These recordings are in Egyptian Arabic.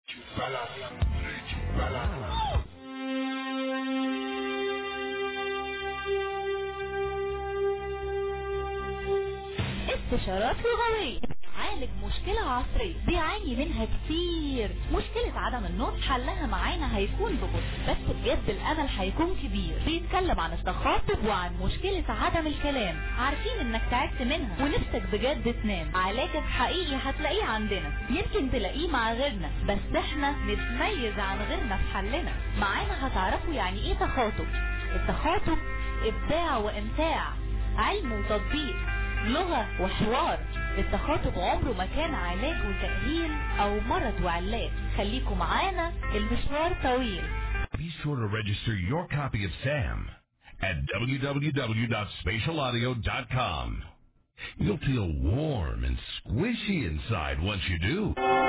استشارات لغوية عالج مشكلة عصرية بيعاني منها كتير مشكلة عدم النطق حلها معانا هيكون ببطء بس بجد الامل هيكون كبير بيتكلم عن التخاطب وعن مشكلة عدم الكلام عارفين انك تعبت منها ونفسك بجد تنام علاجك حقيقي هتلاقيه عندنا يمكن تلاقيه مع غيرنا بس احنا نتميز عن غيرنا في حلنا معانا هتعرفوا يعني ايه تخاطب التخاطب ابداع وامتاع علم وتطبيق لغة وحوار التخاطب عمره ما كان علاج وتأهيل او مرض وعلاج خليكم معانا المشوار طويل Be sure to register your copy of SAM at www.spatialaudio.com. You'll feel warm and squishy inside once you do.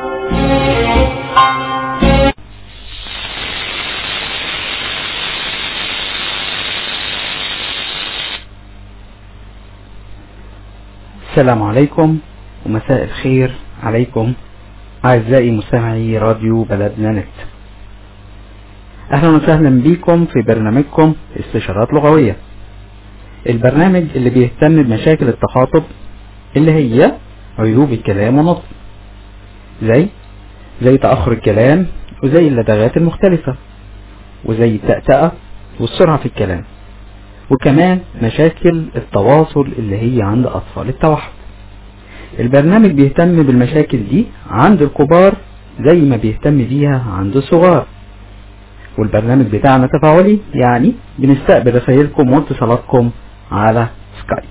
السلام عليكم ومساء الخير عليكم أعزائي مستمعي راديو بلدنا نت أهلا وسهلا بكم في برنامجكم استشارات لغوية البرنامج اللي بيهتم بمشاكل التخاطب اللي هي عيوب الكلام ونطق زي زي تأخر الكلام وزي اللدغات المختلفة وزي التأتأة والسرعة في الكلام وكمان مشاكل التواصل اللي هي عند أطفال التوحد البرنامج بيهتم بالمشاكل دي عند الكبار زي ما بيهتم بيها عند الصغار والبرنامج بتاعنا تفاعلي يعني بنستقبل رسائلكم واتصالاتكم على سكايب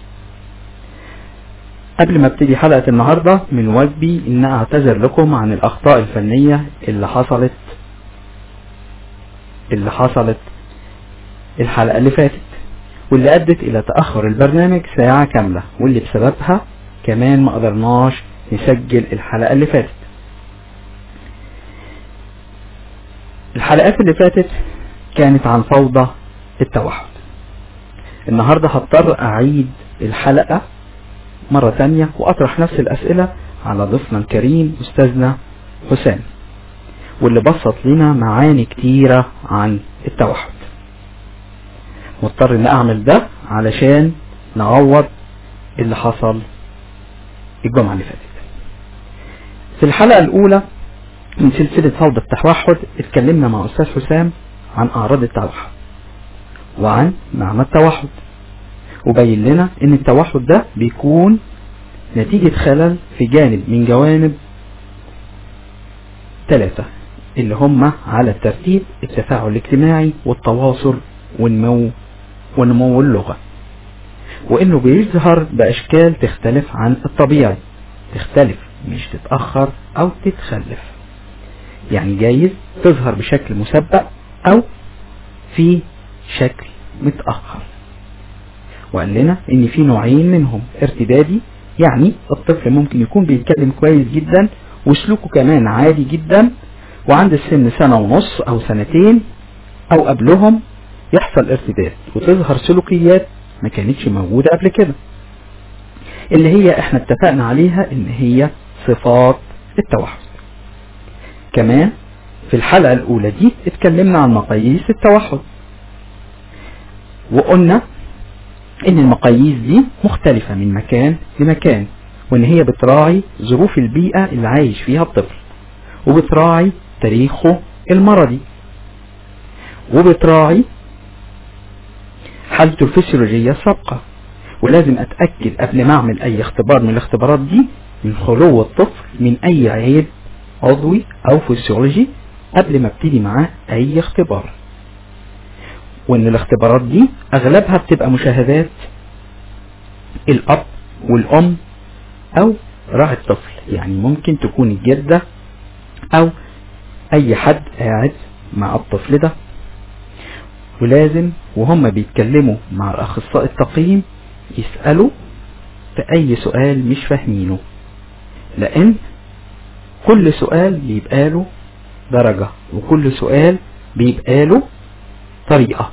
قبل ما ابتدي حلقة النهاردة من واجبي ان اعتذر لكم عن الاخطاء الفنية اللي حصلت اللي حصلت الحلقة اللي فاتت واللي ادت الى تأخر البرنامج ساعة كاملة واللي بسببها كمان ما قدرناش نسجل الحلقة اللي فاتت الحلقات اللي فاتت كانت عن فوضى التوحد النهاردة هضطر اعيد الحلقة مرة تانية واطرح نفس الاسئلة على ضيفنا الكريم استاذنا حسام واللي بسط لنا معاني كتيرة عن التوحد مضطر ان اعمل ده علشان نعوض اللي حصل الجمعة اللي فاتت في الحلقة الاولى من سلسلة فوضى التوحد اتكلمنا مع استاذ حسام عن اعراض التوحد وعن معنى التوحد وبين لنا ان التوحد ده بيكون نتيجة خلل في جانب من جوانب ثلاثة اللي هم على الترتيب التفاعل الاجتماعي والتواصل والنمو ونمو اللغة وانه بيظهر باشكال تختلف عن الطبيعي تختلف مش تتأخر او تتخلف يعني جايز تظهر بشكل مسبق او في شكل متأخر وقال لنا ان في نوعين منهم ارتدادي يعني الطفل ممكن يكون بيتكلم كويس جدا وسلوكه كمان عادي جدا وعند السن سنة ونص او سنتين او قبلهم يحصل ارتداد وتظهر سلوكيات ما كانتش موجودة قبل كده اللي هي احنا اتفقنا عليها ان هي صفات التوحد كمان في الحلقة الاولى دي اتكلمنا عن مقاييس التوحد وقلنا ان المقاييس دي مختلفة من مكان لمكان وان هي بتراعي ظروف البيئة اللي عايش فيها الطفل وبتراعي تاريخه المرضي وبتراعي حالته الفسيولوجية السابقة ولازم اتأكد قبل ما اعمل اي اختبار من الاختبارات دي من خلو الطفل من اي عيب عضوي او فسيولوجي قبل ما ابتدي معاه اي اختبار وان الاختبارات دي اغلبها بتبقى مشاهدات الاب والام او راعي الطفل يعني ممكن تكون الجدة او اي حد قاعد مع الطفل ده ولازم وهم بيتكلموا مع الاخصائي التقييم يسألوا في اي سؤال مش فاهمينه لان كل سؤال بيبقى له درجة وكل سؤال بيبقى له طريقة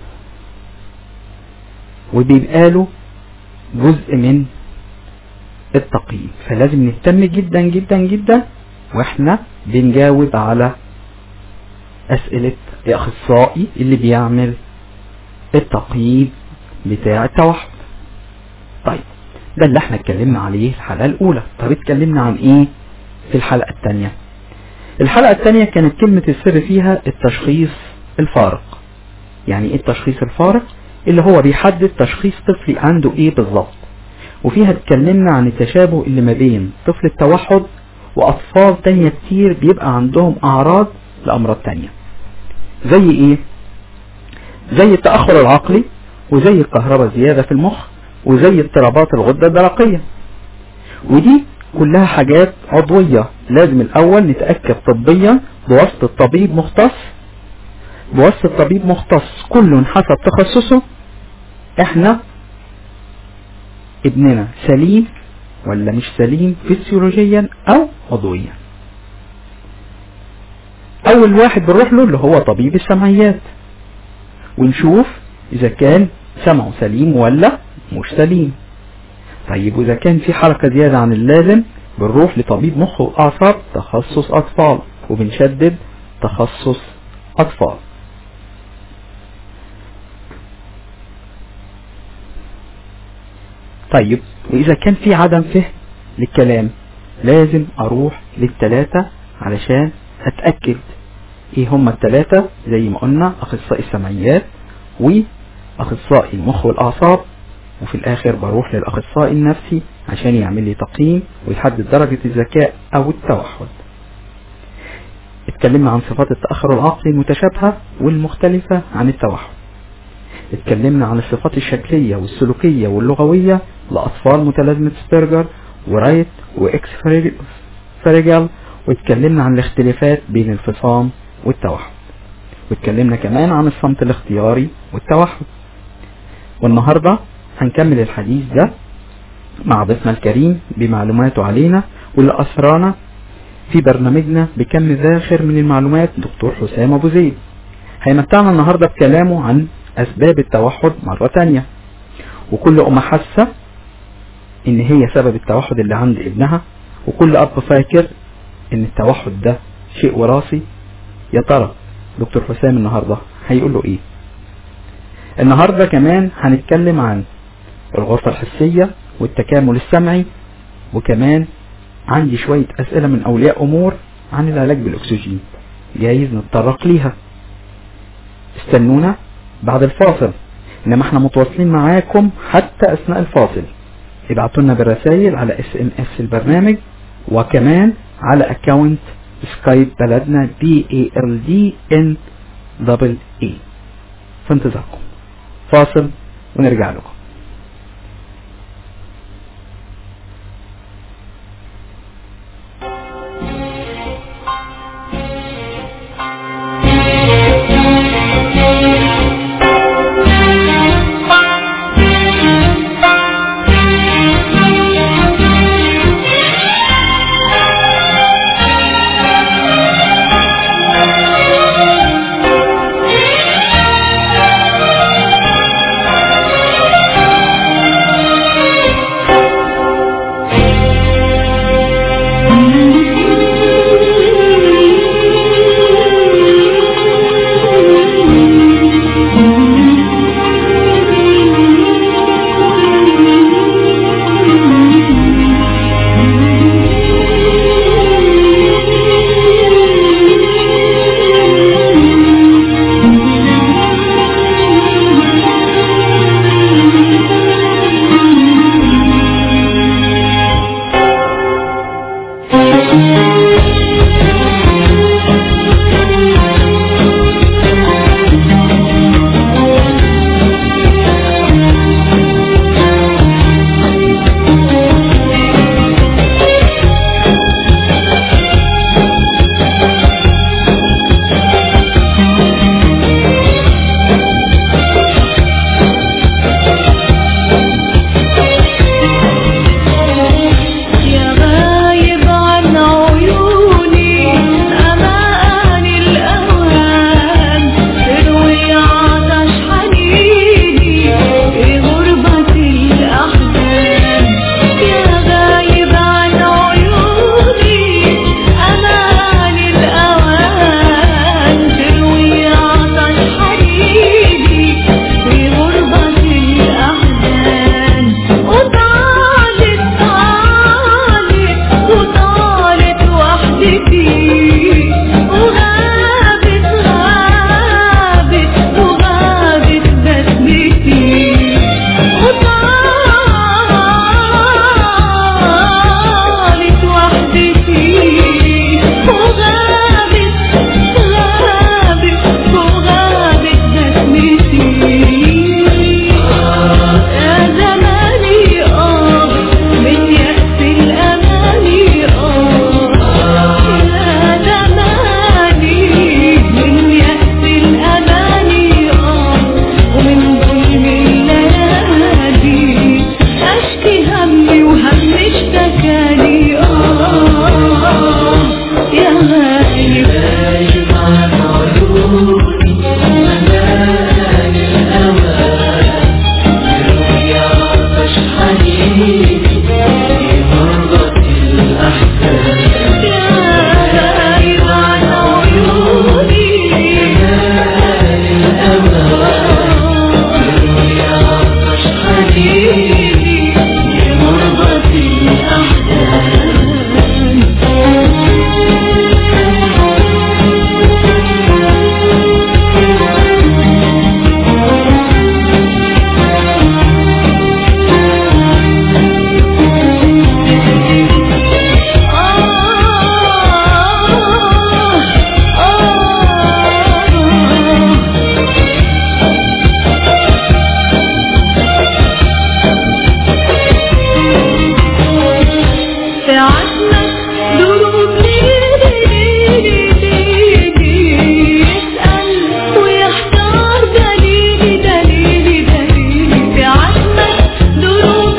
وبيبقى له جزء من التقييم فلازم نهتم جدا جدا جدا واحنا بنجاوب على اسئلة الاخصائي اللي بيعمل التقييم بتاع التوحد طيب ده اللي احنا اتكلمنا عليه في الحلقة الاولى طب اتكلمنا عن ايه في الحلقة التانية الحلقة التانية كانت كلمة السر فيها التشخيص الفارق يعني ايه التشخيص الفارق اللي هو بيحدد تشخيص طفلي عنده ايه بالظبط وفيها اتكلمنا عن التشابه اللي ما بين طفل التوحد واطفال تانية كتير بيبقى عندهم اعراض لامراض تانية زي ايه زي التأخر العقلي وزي الكهرباء زيادة في المخ وزي اضطرابات الغدة الدرقية ودي كلها حاجات عضوية لازم الأول نتأكد طبيا بواسطة طبيب مختص بواسطة طبيب مختص كل حسب تخصصه احنا ابننا سليم ولا مش سليم فسيولوجيا او عضويا اول واحد بنروح له اللي هو طبيب السمعيات ونشوف اذا كان سمعه سليم ولا مش سليم طيب واذا كان في حركة زيادة عن اللازم بنروح لطبيب مخ واعصاب تخصص اطفال وبنشدد تخصص اطفال طيب واذا كان في عدم فهم للكلام لازم اروح للتلاتة علشان اتأكد ايه هما التلاتة زي ما قلنا اخصائي السمعيات واخصائي المخ والاعصاب وفي الاخر بروح للاخصائي النفسي عشان يعمل لي تقييم ويحدد درجة الذكاء او التوحد اتكلمنا عن صفات التأخر العقلي المتشابهة والمختلفة عن التوحد اتكلمنا عن الصفات الشكلية والسلوكية واللغوية لأطفال متلازمة سبيرجر ورايت وإكس فريجل واتكلمنا عن الاختلافات بين الفصام والتوحد واتكلمنا كمان عن الصمت الاختياري والتوحد والنهاردة هنكمل الحديث ده مع ضيفنا الكريم بمعلوماته علينا واللي أسرانا في برنامجنا بكم ذاخر من المعلومات دكتور حسام أبو زيد هيمتعنا النهاردة بكلامه عن أسباب التوحد مرة تانية وكل أم حاسة إن هي سبب التوحد اللي عند ابنها وكل أب فاكر إن التوحد ده شيء وراثي يا ترى دكتور حسام النهاردة هيقول له إيه النهاردة كمان هنتكلم عن الغرفة الحسية والتكامل السمعي وكمان عندي شوية أسئلة من أولياء أمور عن العلاج بالأكسجين جايز نتطرق ليها استنونا بعد الفاصل انما احنا متواصلين معاكم حتى اثناء الفاصل ابعتوا لنا بالرسائل على اس ام اس البرنامج وكمان على اكونت سكايب بلدنا دي اي ال دي ان دبل اي في انتظاركم فاصل ونرجع لكم بعتلك دروب ليلي ليلي يسأل ويحتار دليلي دليلي دليلي بعتلك دروب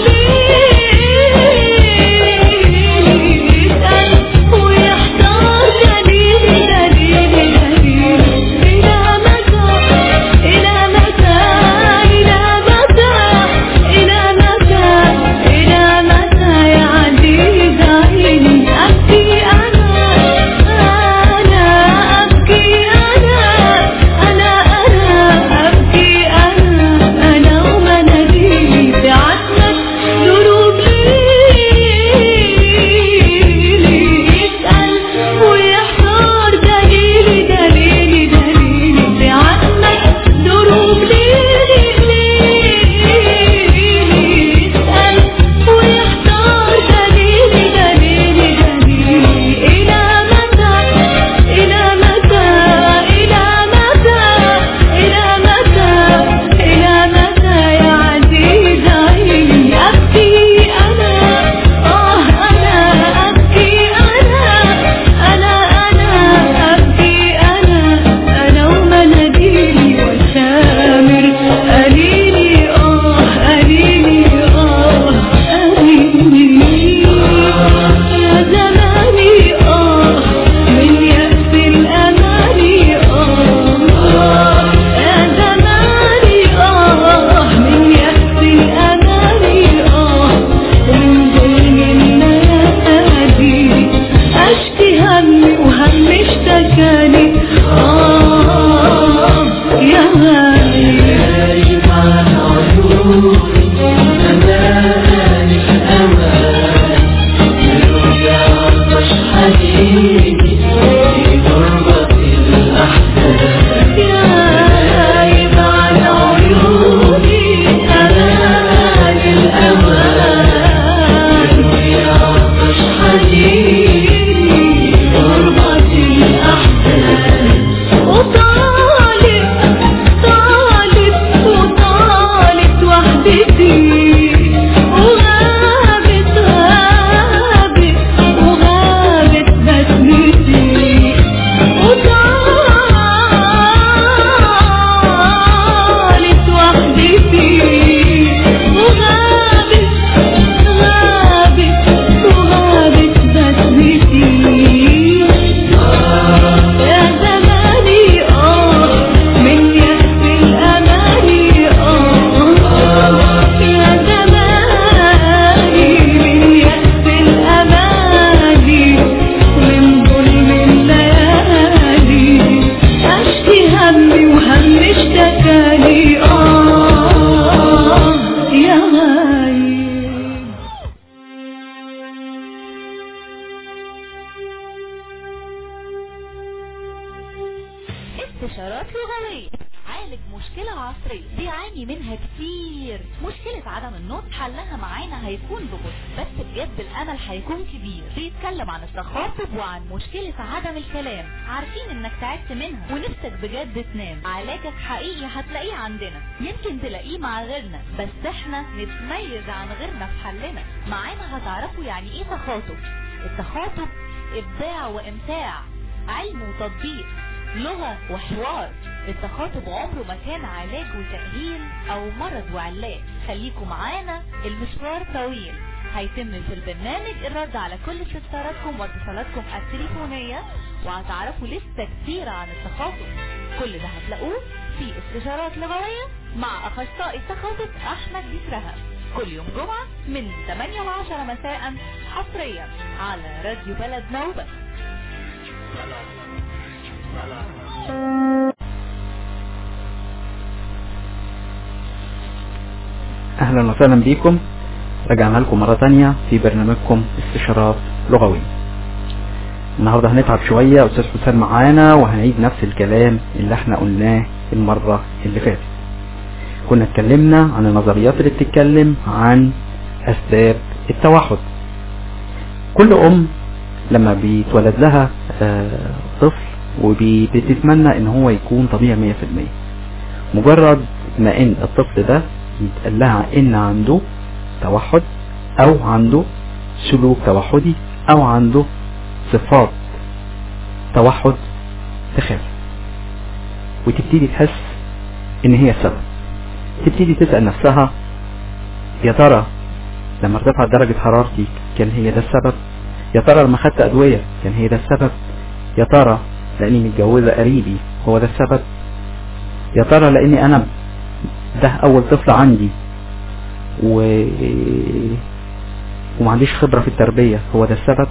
ليلي يسأل ويحتار دليلي دليلي دليلي إلى متى إلى متى إلى متى إلى متى إلى متى يا عزيز عيني أبكي أنا أنا أبكي أنا أنا أنا أبكي أنا أنا ومناديلي بعتلك دروب ليلي يسأل ويحتار دليلي دليلي دليلي بعتلك دروب ليلي يسأل ويحتار دليلي دليلي دليلي إلى متى إلى متى إلى متى إلى متى إلى متى يا عزيز عيني أبكي أنا آه أنا أبكي أنا أنا أنا أبكي أنا أنا ومناديلي والسامر قليلي آه قليلي آه قليلي يا زماني آه من يأس الأماني آه يا زماني آه من يأس الأماني آه من ظلم الليالي أشكي همي وهم اشتكاني آه يا غالي يا غايب عن عيوني أمان الأمان وطالب طالب وطالب وحدتي وغابت غابت وغابت بسمتي وطالت وحدتي وغابت غابت وغابت بسمتي يا زماني آه من يأس الأماني آه يا زماني من يأس الأماني من ظلم الليالي أشكي همي وهم اشتكاني آه يا غايب استشارات لغوية عالج مشكلة عصرية بيعاني منها كتير مشكلة عدم النطق حلها معانا هيكون ببطء بس بجد الأمل هيكون كبير بيتكلم عن التخاطب وعن مشكلة عدم الكلام عارفين انك تعبت منها ونفسك بجد تنام علاجك حقيقي هتلاقيه عندنا يمكن تلاقيه مع غيرنا بس احنا نتميز عن غيرنا في حلنا معانا هتعرفوا يعني ايه تخاطب التخاطب ابداع وامتاع علم وتطبيق لغة وحوار التخاطب عمره ما كان علاج وتأهيل او مرض وعلاج خليكم معانا المشوار طويل هيتم في البرنامج الرد على كل استفساراتكم واتصالاتكم التليفونية وهتعرفوا لسه كتير عن التخاطب كل ده هتلاقوه في استشارات لغوية مع اخصائي التخاطب احمد بسرها كل يوم جمعة من 8 ل 10 مساء حصريا على راديو بلد نوبة اهلا وسهلا بيكم رجعنا لكم مرة تانية في برنامجكم استشارات لغوية النهاردة هنتعب شوية استاذ حسام معانا وهنعيد نفس الكلام اللي احنا قلناه المرة اللي فاتت كنا اتكلمنا عن النظريات اللي بتتكلم عن اسباب التوحد كل ام لما بيتولد لها آه، طفل وبتتمنى ان هو يكون طبيعي 100% مجرد ما ان الطفل ده يتقال لها ان عنده توحد او عنده سلوك توحدي او عنده صفات توحد تخاف وتبتدي تحس ان هي السبب تبتدي تسأل نفسها يا ترى لما ارتفعت درجة حرارتي كان هي ده السبب يا ترى لما خدت ادوية كان هي ده السبب يا ترى لاني متجوزة قريبي هو ده السبب يا ترى لاني انا ده اول طفل عندي و وما عنديش خبرة في التربية هو ده السبب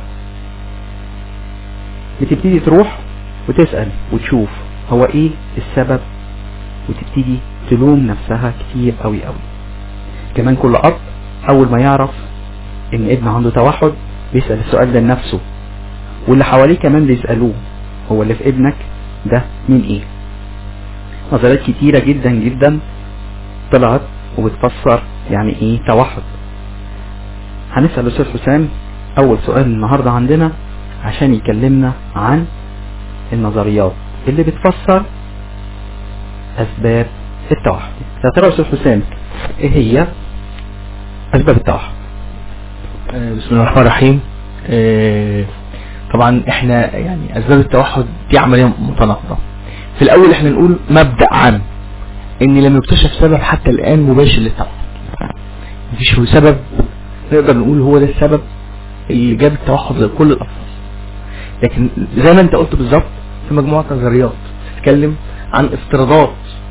بتبتدي تروح وتسأل وتشوف هو ايه السبب وتبتدي تلوم نفسها كتير قوي قوي كمان كل اب اول ما يعرف ان ابنه عنده توحد بيسأل السؤال ده لنفسه واللي حواليه كمان بيسألوه هو اللي في ابنك ده مين ايه نظريات كتيرة جدا جدا طلعت وبتفسر يعني ايه توحد هنسأل الاستاذ حسام اول سؤال النهاردة عندنا عشان يكلمنا عن النظريات اللي بتفسر اسباب التوحد يا ترى يا استاذ حسام ايه هي اسباب التوحد آه، بسم الله الرحمن الرحيم آه، طبعا احنا يعني اسباب التوحد دي عمليه متناقضه في الاول احنا نقول مبدا عام ان لم يكتشف سبب حتى الان مباشر للتوحد مفيش هو سبب نقدر نقول هو ده السبب اللي جاب التوحد لكل الافراد لكن زي ما انت قلت بالظبط في مجموعه نظريات تتكلم عن افتراضات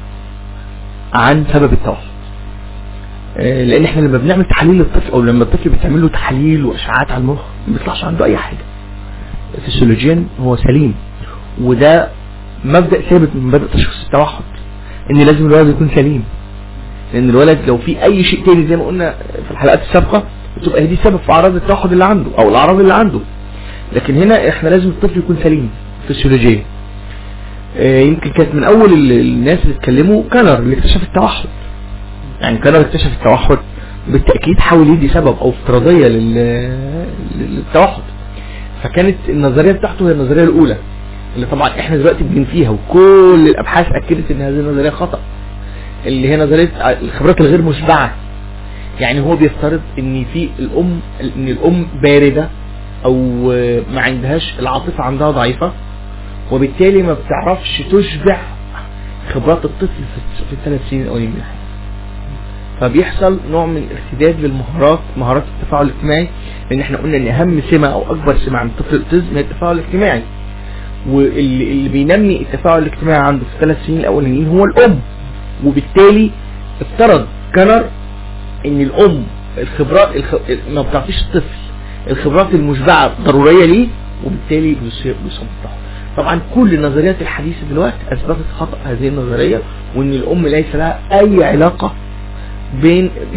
عن سبب التوحد آه، لان احنا لما بنعمل تحاليل للطفل او لما الطفل بتعمل له تحاليل واشعاعات على المخ ما بيطلعش عنده اي حاجه فسيولوجيا هو سليم وده مبدا ثابت من مبادئ تشخيص التوحد ان لازم الولد يكون سليم لان الولد لو في اي شيء تاني زي ما قلنا في الحلقات السابقه بتبقى هي دي سبب في اعراض التوحد اللي عنده او الاعراض اللي عنده لكن هنا احنا لازم الطفل يكون سليم فسيولوجيا آه، يمكن كانت من اول ال- الناس اللي اتكلموا كانر اللي اكتشف التوحد يعني كانر اكتشف التوحد بالتاكيد حاول يدي سبب او افتراضيه لل- للتوحد فكانت النظريه بتاعته هي النظريه الاولى اللي طبعا احنا دلوقتي بننفيها وكل الابحاث اكدت ان هذه النظريه خطا اللي هي نظريه الخبرات الغير مشبعه يعني هو بيفترض ان في الام ان الام بارده او ما عندهاش العاطفه عندها ضعيفه وبالتالي ما بتعرفش تشبع خبرات الطفل في في الثلاث سنين الاولين من حياته فبيحصل نوع من ارتداد للمهارات مهارات التفاعل الاجتماعي لان احنا قلنا ان اهم سمه او اكبر سمه عند الطفل الاوتيزم هي التفاعل الاجتماعي واللي اللي بينمي التفاعل الاجتماعي عنده في الثلاث سنين الاولانيين هو الام وبالتالي افترض كنر ان الام الخبرات الخ... ما بتعطيش الطفل الخبرات المشبعه ضروريه ليه وبالتالي بيصيب بيصاب بالتوحد. طبعا كل النظريات الحديثه دلوقتي اثبتت خطا هذه النظريه وان الام ليس لها اي علاقه بين ب...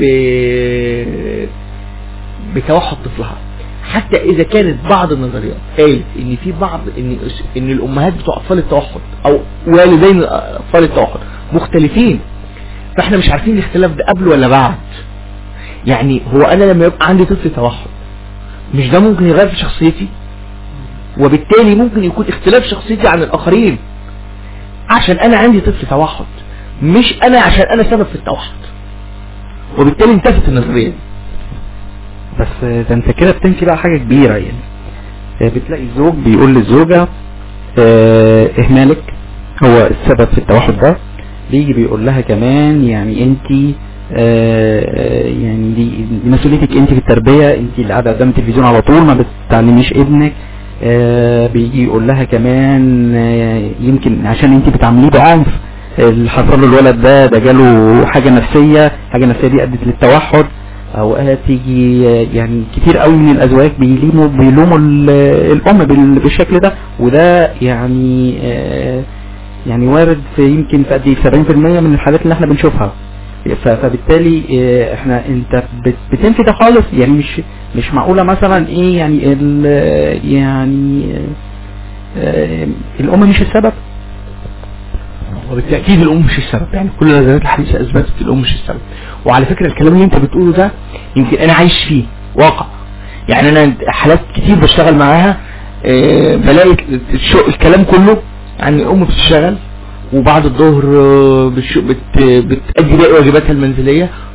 بتوحد طفلها حتى اذا كانت بعض النظريات قالت ان في بعض ان ان الامهات بتوع اطفال التوحد او والدين اطفال التوحد مختلفين فاحنا مش عارفين الاختلاف ده قبل ولا بعد يعني هو انا لما يبقى عندي طفل توحد مش ده ممكن يغير في شخصيتي وبالتالي ممكن يكون اختلاف شخصيتي عن الاخرين عشان انا عندي طفل توحد مش انا عشان انا سبب في التوحد وبالتالي انتهت النظريه دي بس ده انت كده بتنفي بقى حاجة كبيرة يعني آه، بتلاقي الزوج بيقول للزوجة آه، اهمالك هو السبب في التوحد ده بيجي بيقول لها كمان يعني انت يعني دي دي مسؤوليتك انت في التربية انت اللي قاعدة قدام التلفزيون على طول ما بتعلميش ابنك آه، بيجي يقول لها كمان آه، يمكن عشان انت بتعامليه بعنف اللي حصل له الولد ده ده جاله حاجة نفسية حاجة نفسية دي ادت للتوحد اوقات يجي يعني كتير قوي من الازواج بيلوموا بيلوموا ال- الام بال- بالشكل ده وده يعني آه، يعني وارد في يمكن في قد ايه 70% من الحالات اللي احنا بنشوفها ف- فبالتالي آه، احنا انت بت- بتنفي ده خالص يعني مش مش معقوله مثلا ايه يعني ال يعني آه، الام مش السبب وبالتاكيد الام مش السبب يعني كل النظريات الحديثه اثبتت الام مش السبب وعلى فكره الكلام اللي انت بتقوله ده يمكن انا عايش فيه واقع يعني انا حالات كتير بشتغل معاها آه، بلاقي الشو- الكلام كله عن الام بتشتغل وبعد الظهر آه، بتش- بت- بتأدي باقي واجباتها المنزليه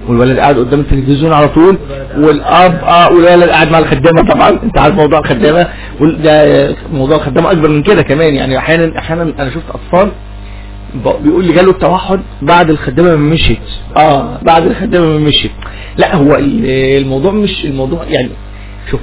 والولد قاعد قدام التلفزيون على طول والاب اه والولد قاعد مع الخدامه طبعا انت عارف موضوع الخدامه وال- ده موضوع الخدامه اكبر من كده كمان يعني احيانا احيانا انا شفت اطفال ب- بيقول لي جاله التوحد بعد الخدامه ما مشيت اه بعد الخدامه ما مشيت لا هو ال- الموضوع مش الموضوع يعني شوف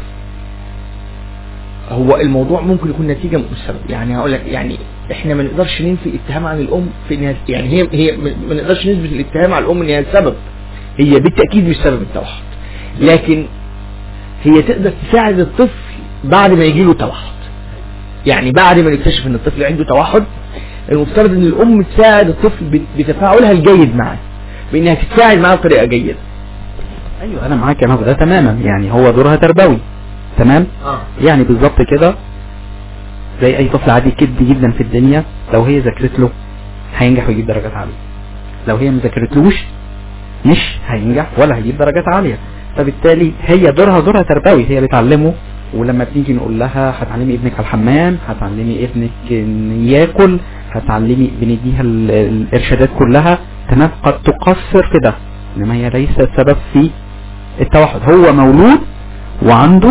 هو الموضوع ممكن يكون نتيجه من السبب يعني هقول لك يعني احنا ما نقدرش ننفي اتهام عن الام في انها يعني هي هي ما ما نقدرش نثبت الاتهام على الام ان هي السبب هي بالتاكيد مش سبب التوحد لكن هي تقدر تساعد الطفل بعد ما يجي له توحد يعني بعد ما نكتشف ان الطفل عنده توحد المفترض ان الام تساعد الطفل بت- بتفاعلها الجيد معاه بانها تتفاعل معاه بطريقه جيده ايوه انا معاك انا في ده تماما يعني هو دورها تربوي تمام اه يعني بالظبط كده زي اي طفل عادي جدا جدا في الدنيا لو هي ذاكرت له هينجح ويجيب درجات عاليه لو هي ما ذاكرتلوش مش هينجح ولا هيجيب درجات عاليه فبالتالي هي دورها دورها تربوي هي بتعلمه ولما بنيجي نقول لها هتعلمي ابنك على الحمام هتعلمي ابنك ان ياكل هتعلمي بنديها ال- الارشادات كلها تمام قد تقصر في ده انما هي ليست سبب في التوحد هو مولود وعنده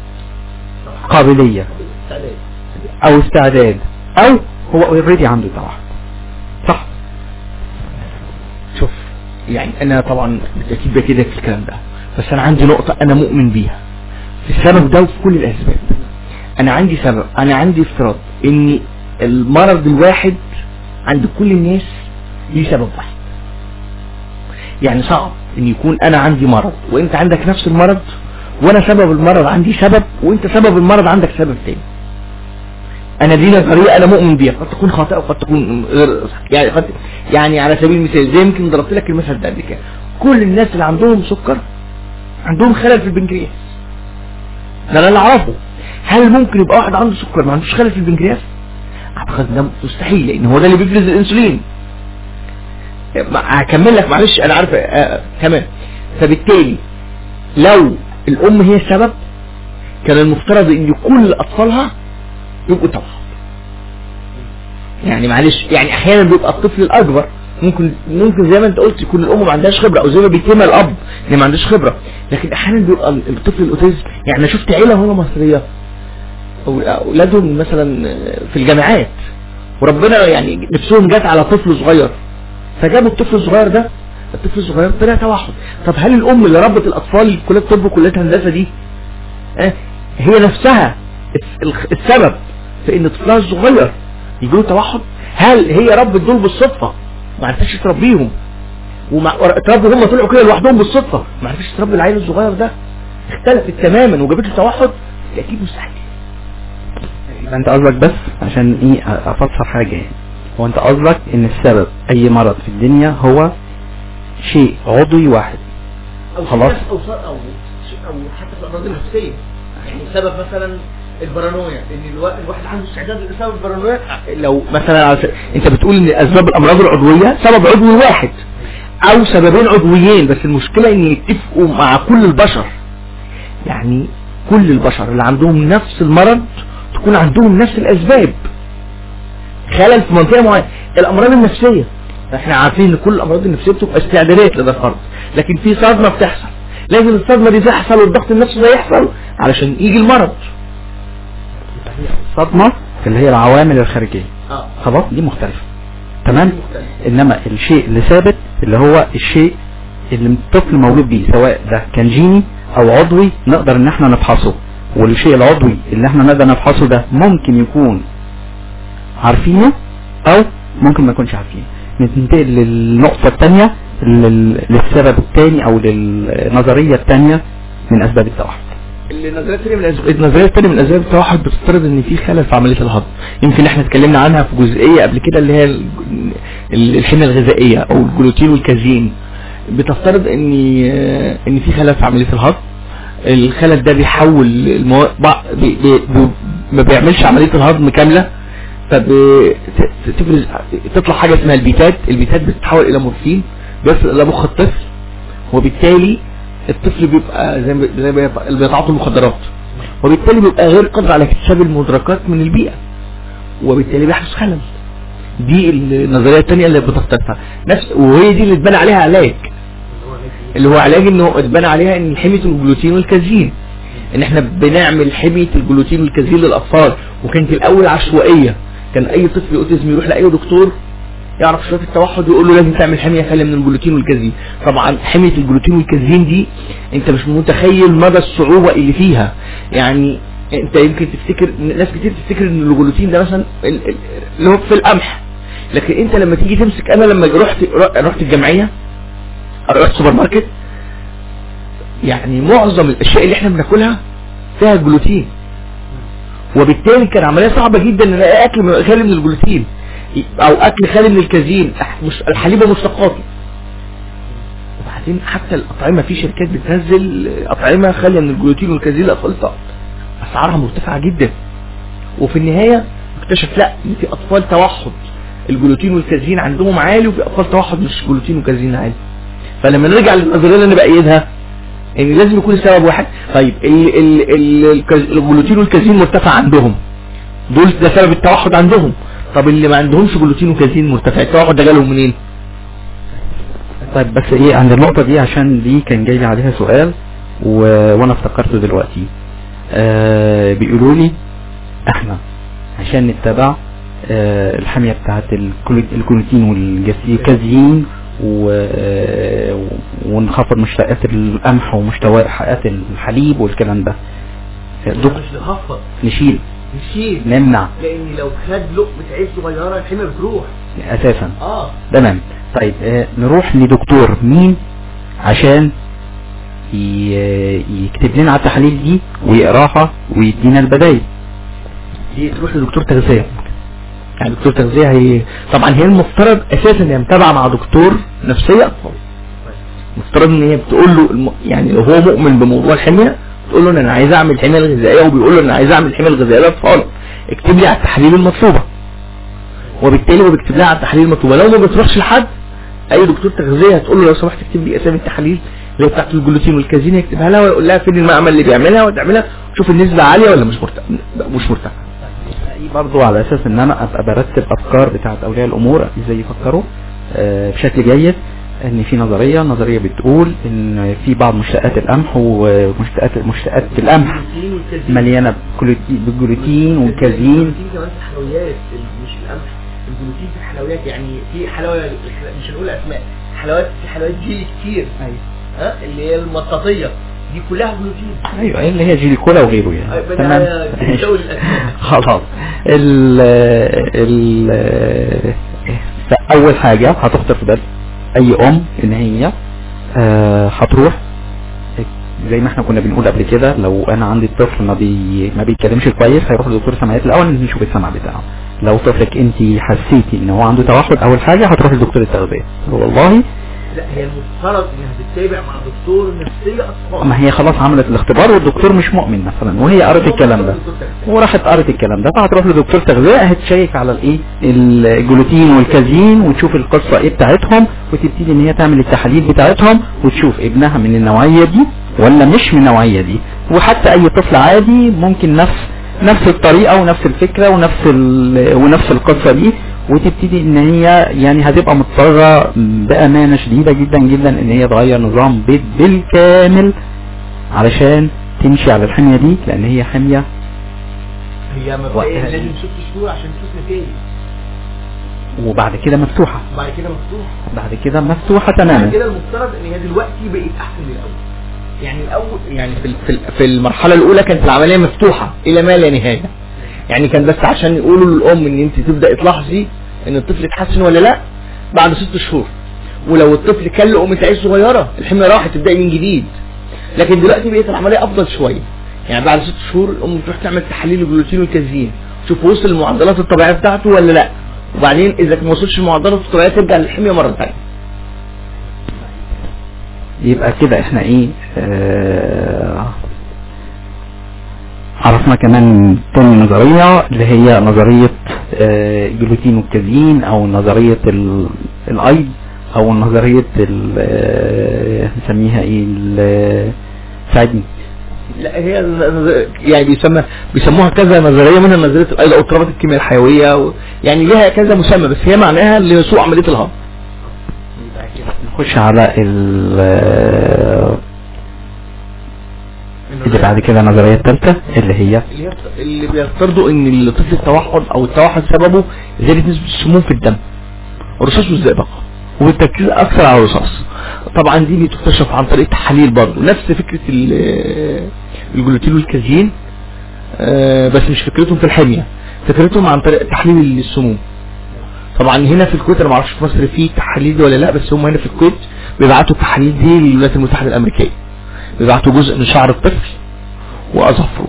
قابلية او استعداد او هو اوريدي عنده توحد صح شوف يعني انا طبعا بالتاكيد بكده في الكلام ده بس انا عندي نقطة انا مؤمن بيها في السبب ده وفي كل الاسباب انا عندي سبب انا عندي افتراض ان المرض الواحد عند كل الناس ليه سبب واحد يعني صعب ان يكون انا عندي مرض وانت عندك نفس المرض وانا سبب المرض عندي سبب وانت سبب المرض عندك سبب تاني انا دي نظريه انا مؤمن بيها قد تكون خاطئه وقد تكون غير صح. يعني قد يعني على سبيل المثال زي يمكن ضربت لك المثل ده قبل كده كل الناس اللي عندهم سكر عندهم خلل في البنكرياس ده انا اللي اعرفه هل ممكن يبقى واحد عنده سكر ما عندوش خلل في البنكرياس اعتقد ده مستحيل لان هو ده اللي بيفرز الانسولين ما- هكمل لك معلش انا عارف آه تمام فبالتالي لو الام هي السبب كان المفترض ان كل اطفالها يبقوا توحد يعني معلش يعني احيانا بيبقى الطفل الاكبر ممكن ممكن زي ما انت قلت يكون الام ما عندهاش خبره او زي ما بيتم الاب اللي ما عندوش خبره لكن احيانا بيبقى الطفل الاوتيزم يعني انا شفت عيله هنا مصريه أو- اولادهم مثلا في الجامعات وربنا يعني نفسهم جت على طفل صغير فجابوا الطفل الصغير ده الطفل الصغير طلع توحد طب هل الام اللي ربت الاطفال في كليه طب وكليه هندسه دي آه، هي نفسها الس- الخ- السبب في ان طفلها الصغير يجيله توحد هل هي ربت دول بالصدفه ما عرفتش تربيهم ومع اتربوا هم طلعوا كده لوحدهم بالصدفه ما عرفتش تربي العيل الصغير ده اختلفت تماما وجابت له توحد اكيد مستحيل يبقى انت قصدك بس عشان ايه افسر حاجة يعني هو انت قصدك ان السبب اي مرض في الدنيا هو شيء عضوي واحد خلاص. او او او حتى في الامراض النفسيه يعني سبب مثلا البارانويا ان الوا- الواحد عنده استعداد لسبب البارانويا لو مثلا على س- انت بتقول ان اسباب الامراض العضويه سبب عضوي واحد او سببين عضويين بس المشكله ان يتفقوا مع كل البشر يعني كل البشر اللي عندهم نفس المرض تكون عندهم نفس الاسباب خلل في منطقه معينه الامراض النفسيه احنا عارفين ان كل الامراض النفسيه بتبقى استعدادات لده الفرد لكن في صدمه بتحصل لازم الصدمه دي تحصل والضغط النفسي ده يحصل علشان يجي المرض الصدمة اللي هي العوامل الخارجية اه خلاص دي مختلفة تمام انما الشيء اللي ثابت اللي هو الشيء اللي الطفل مولود بيه سواء ده كان جيني او عضوي نقدر ان احنا نفحصه والشيء العضوي اللي احنا نقدر نفحصه ده ممكن يكون عارفينه او ممكن ما يكونش عارفينه ننتقل للنقطة الثانية للسبب الثاني او للنظرية الثانية من اسباب التوحد النظريه الثانيه من الأسباب النظريه الثانيه من اسباب التوحد بتفترض ان في خلل في عمليه الهضم يمكن احنا اتكلمنا عنها في جزئيه قبل كده اللي هي ال- ال- الحميه الغذائيه او الجلوتين والكازين بتفترض ان ان في خلل في عمليه الهضم الخلل ده بيحول المو... بع- بي... بي... بي... ما بيعملش عمليه الهضم كامله فتفرز تطلع حاجه اسمها البيتات البيتات بتتحول الى مورفين بيصل الى مخ الطفل وبالتالي الطفل بيبقى زي ما زي ما اللي بيتعاطوا المخدرات وبالتالي بيبقى غير قادر على اكتساب المدركات من البيئة وبالتالي بيحدث خلل دي النظرية الثانية اللي بتختلفها نفس وهي دي اللي اتبنى عليها علاج اللي هو علاج انه اتبنى عليها ان حمية الجلوتين والكازين ان احنا بنعمل حمية الجلوتين والكازين للاطفال وكانت الاول عشوائية كان اي طفل اوتيزم يروح لاي دكتور يعرف شويه التوحد ويقول له لازم تعمل حميه خاليه من الجلوتين والكازين طبعا حميه الجلوتين والكازين دي انت مش متخيل مدى الصعوبه اللي فيها يعني انت يمكن تفتكر ناس كتير تفتكر ان الجلوتين ده مثلا ال- ال- اللي هو في القمح لكن انت لما تيجي تمسك انا لما رحت رحت الجمعيه رحت سوبر ماركت يعني معظم الاشياء اللي احنا بناكلها فيها جلوتين وبالتالي كان عمليه صعبه جدا ان الاقي اكل خالي من الجلوتين او اكل خالي من الكازين أح- مش الحليب ومشتقاته وبعدين حتى الاطعمه في شركات بتنزل اطعمه خاليه من الجلوتين والكازين للاطفال فقط اسعارها مرتفعه جدا وفي النهايه اكتشف لا ان في اطفال توحد الجلوتين والكازين عندهم عالي وفي اطفال توحد مش جلوتين وكازين عالي فلما نرجع للنظريه اللي انا بايدها ان لازم يكون السبب واحد طيب ال ال ال الكاز- الجلوتين والكازين مرتفع عندهم دول ده سبب التوحد عندهم طب اللي ما عندهمش جلوتين وكازين مرتفع التوحد ده جالهم منين طيب بس ايه عند النقطة دي عشان دي كان جاي لي عليها سؤال و... وانا افتكرته دلوقتي آه بيقولوا لي احنا عشان نتبع آه الحمية بتاعت الكلو- الجلوتين والكازيين و... آه ونخفض مشتقات القمح ومشتقات الحليب والكلام ده دك... مش نخفض نشيل نشيل نمنع لان لو خد لقمه عيش صغيره الحمى بتروح اساسا اه تمام طيب آه، نروح لدكتور مين عشان ي- يكتب لنا على التحاليل دي ويقراها ويدينا البدايل دي تروح لدكتور تغذيه يعني دكتور تغذيه هي طبعا هي المفترض اساسا هي متابعه مع دكتور نفسيه اطفال مفترض ان هي بتقول له الم... يعني لو هو مؤمن بموضوع الحميه تقول له ان انا عايز اعمل الحميه الغذائيه وبيقول له ان انا عايز اعمل الحميه الغذائيه للاطفال اكتب لي على التحاليل المطلوبه وبالتالي هو بيكتب لها على التحاليل المطلوبه لو ما بتروحش لحد اي دكتور تغذيه هتقول له لو سمحت اكتب لي اسامي التحاليل اللي هي بتاعت الجلوتين والكازين يكتبها لها ويقول لها فين المعمل اللي بيعملها وتعملها وتشوف النسبه عاليه ولا مش مرتفعه مش مرتفعه برضو على اساس ان انا ابقى برتب افكار بتاعت اولياء الامور ازاي يفكروا آه، بشكل جيد ان في نظريه نظريه بتقول ان في بعض مشتقات القمح ومشتقات مشتقات القمح مليانه بجلوتين- بالجلوتين والكازين كمان في حلويات مش القمح الجلوتين في الحلويات يعني في حلاوه مش هنقول اسماء حلويات في حلويات جيلي كتير ايوه ها اللي هي المطاطيه دي كلها جلوتين ايوه اللي هي جيلي كولا وغيره يعني أيوة، تمام بدأ يزود الأسماء. خلاص ال ال اول حاجه هتخطر في بال اي ام ان هي آه، هتروح زي ما احنا كنا بنقول قبل كده لو انا عندي طفل ما بي ما بيتكلمش كويس هيروح لدكتور سمعيات الاول نشوف السمع بتاعه لو طفلك انت حسيتي ان هو عنده توحد اول حاجه هتروح لدكتور التغذيه والله لا هي المفترض انها تتابع مع دكتور نفسيه اطفال ما هي خلاص عملت الاختبار والدكتور مش مؤمن مثلا وهي قرت الكلام ده وراحت قرت الكلام ده فهتروح لدكتور تغذيه هتشيك على الايه الجلوتين والكازين وتشوف القصه ايه بتاعتهم وتبتدي ان هي تعمل التحاليل بتاعتهم وتشوف ابنها من النوعيه دي ولا مش من النوعيه دي وحتى اي طفل عادي ممكن نفس نفس الطريقه ونفس الفكره ونفس ال- ونفس القصه دي وتبتدي ان هي يعني هتبقى مضطره بامانه شديده جدا جدا ان هي تغير نظام بيت بالكامل علشان تمشي على الحميه دي لان هي حميه هي وقتها مبدئيا دي. لازم ست شهور عشان تشوف نتائج وبعد كده مفتوحه وبعد كده مفتوح بعد كده مفتوحه بعد تماما كده المفترض ان هي دلوقتي بقت احسن من الاول يعني الاول يعني في ال- في ال- في المرحله الاولى كانت العمليه مفتوحه الى ما لا نهايه يعني كان بس عشان يقولوا للام ان انت تبداي تلاحظي ان الطفل اتحسن ولا لا بعد ست شهور ولو الطفل كان لقمه عيش صغيره الحميه راحت تبداي من جديد لكن دلوقتي بقت العمليه افضل شويه يعني بعد ست شهور الام بتروح تعمل تحاليل الجلوتين والكازين تشوف وصل المعدلات الطبيعيه بتاعته ولا لا وبعدين اذا ما وصلش المعدلات الطبيعيه ترجع للحميه مره ثانيه يبقى كده احنا ايه آه عرفنا كمان تاني نظرية اللي هي نظرية آه جلوتين والكازين او نظرية ال- الايض او نظرية ال- آه، نسميها ايه ال- ساعدني لا هي نظ- يعني بيسمى بيسموها كذا نظريه منها نظريه الايض او اضطرابات الكيمياء الحيويه و يعني ليها كذا مسمى بس هي معناها لسوء عمليه الهضم نخش على ال اللي بعد كده النظرية الثالثة اللي هي اللي هي- اللي بيفترضوا ان الطفل التوحد او التوحد سببه زيادة نسبة السموم في الدم الرصاص والزئبق والتركيز اكثر على الرصاص طبعا دي بتكتشف عن طريق تحاليل برضه نفس فكرة ال- الجلوتين والكازين آه، بس مش فكرتهم في الحمية فكرتهم عن طريق تحليل السموم طبعا هنا في الكويت انا ما اعرفش في مصر في تحاليل دي ولا لا بس هم هنا في الكويت بيبعتوا التحاليل دي للولايات المتحدة الامريكية بيبعتوا جزء من شعر الطفل واظافره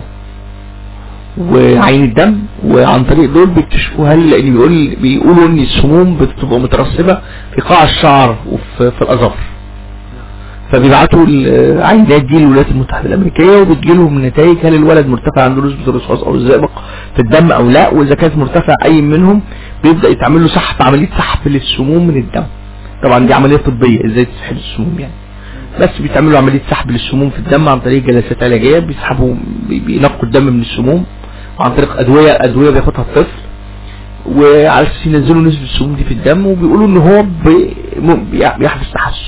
وعين الدم وعن طريق دول بيكتشفوا هل لان بيقول بيقولوا ان السموم بتبقى مترسبه في قاع الشعر وفي في الاظافر فبيبعتوا العينات دي للولايات المتحده الامريكيه وبتجيلهم نتائج هل الولد مرتفع عنده نسبه الرصاص او الزئبق في الدم او لا واذا كانت مرتفع اي منهم بيبدا يتعمل له سحب عمليه سحب للسموم من الدم طبعا دي عمليه طبيه ازاي تسحب السموم يعني بس بيتعملوا عمليه سحب للسموم في الدم عن طريق جلسات علاجيه بيسحبوا بي- بينقوا الدم من السموم عن طريق ادويه ادويه بياخدها الطفل وعلى اساس ينزلوا نسبه السموم دي في الدم وبيقولوا ان هو بي- م- بيح- بيحدث تحسن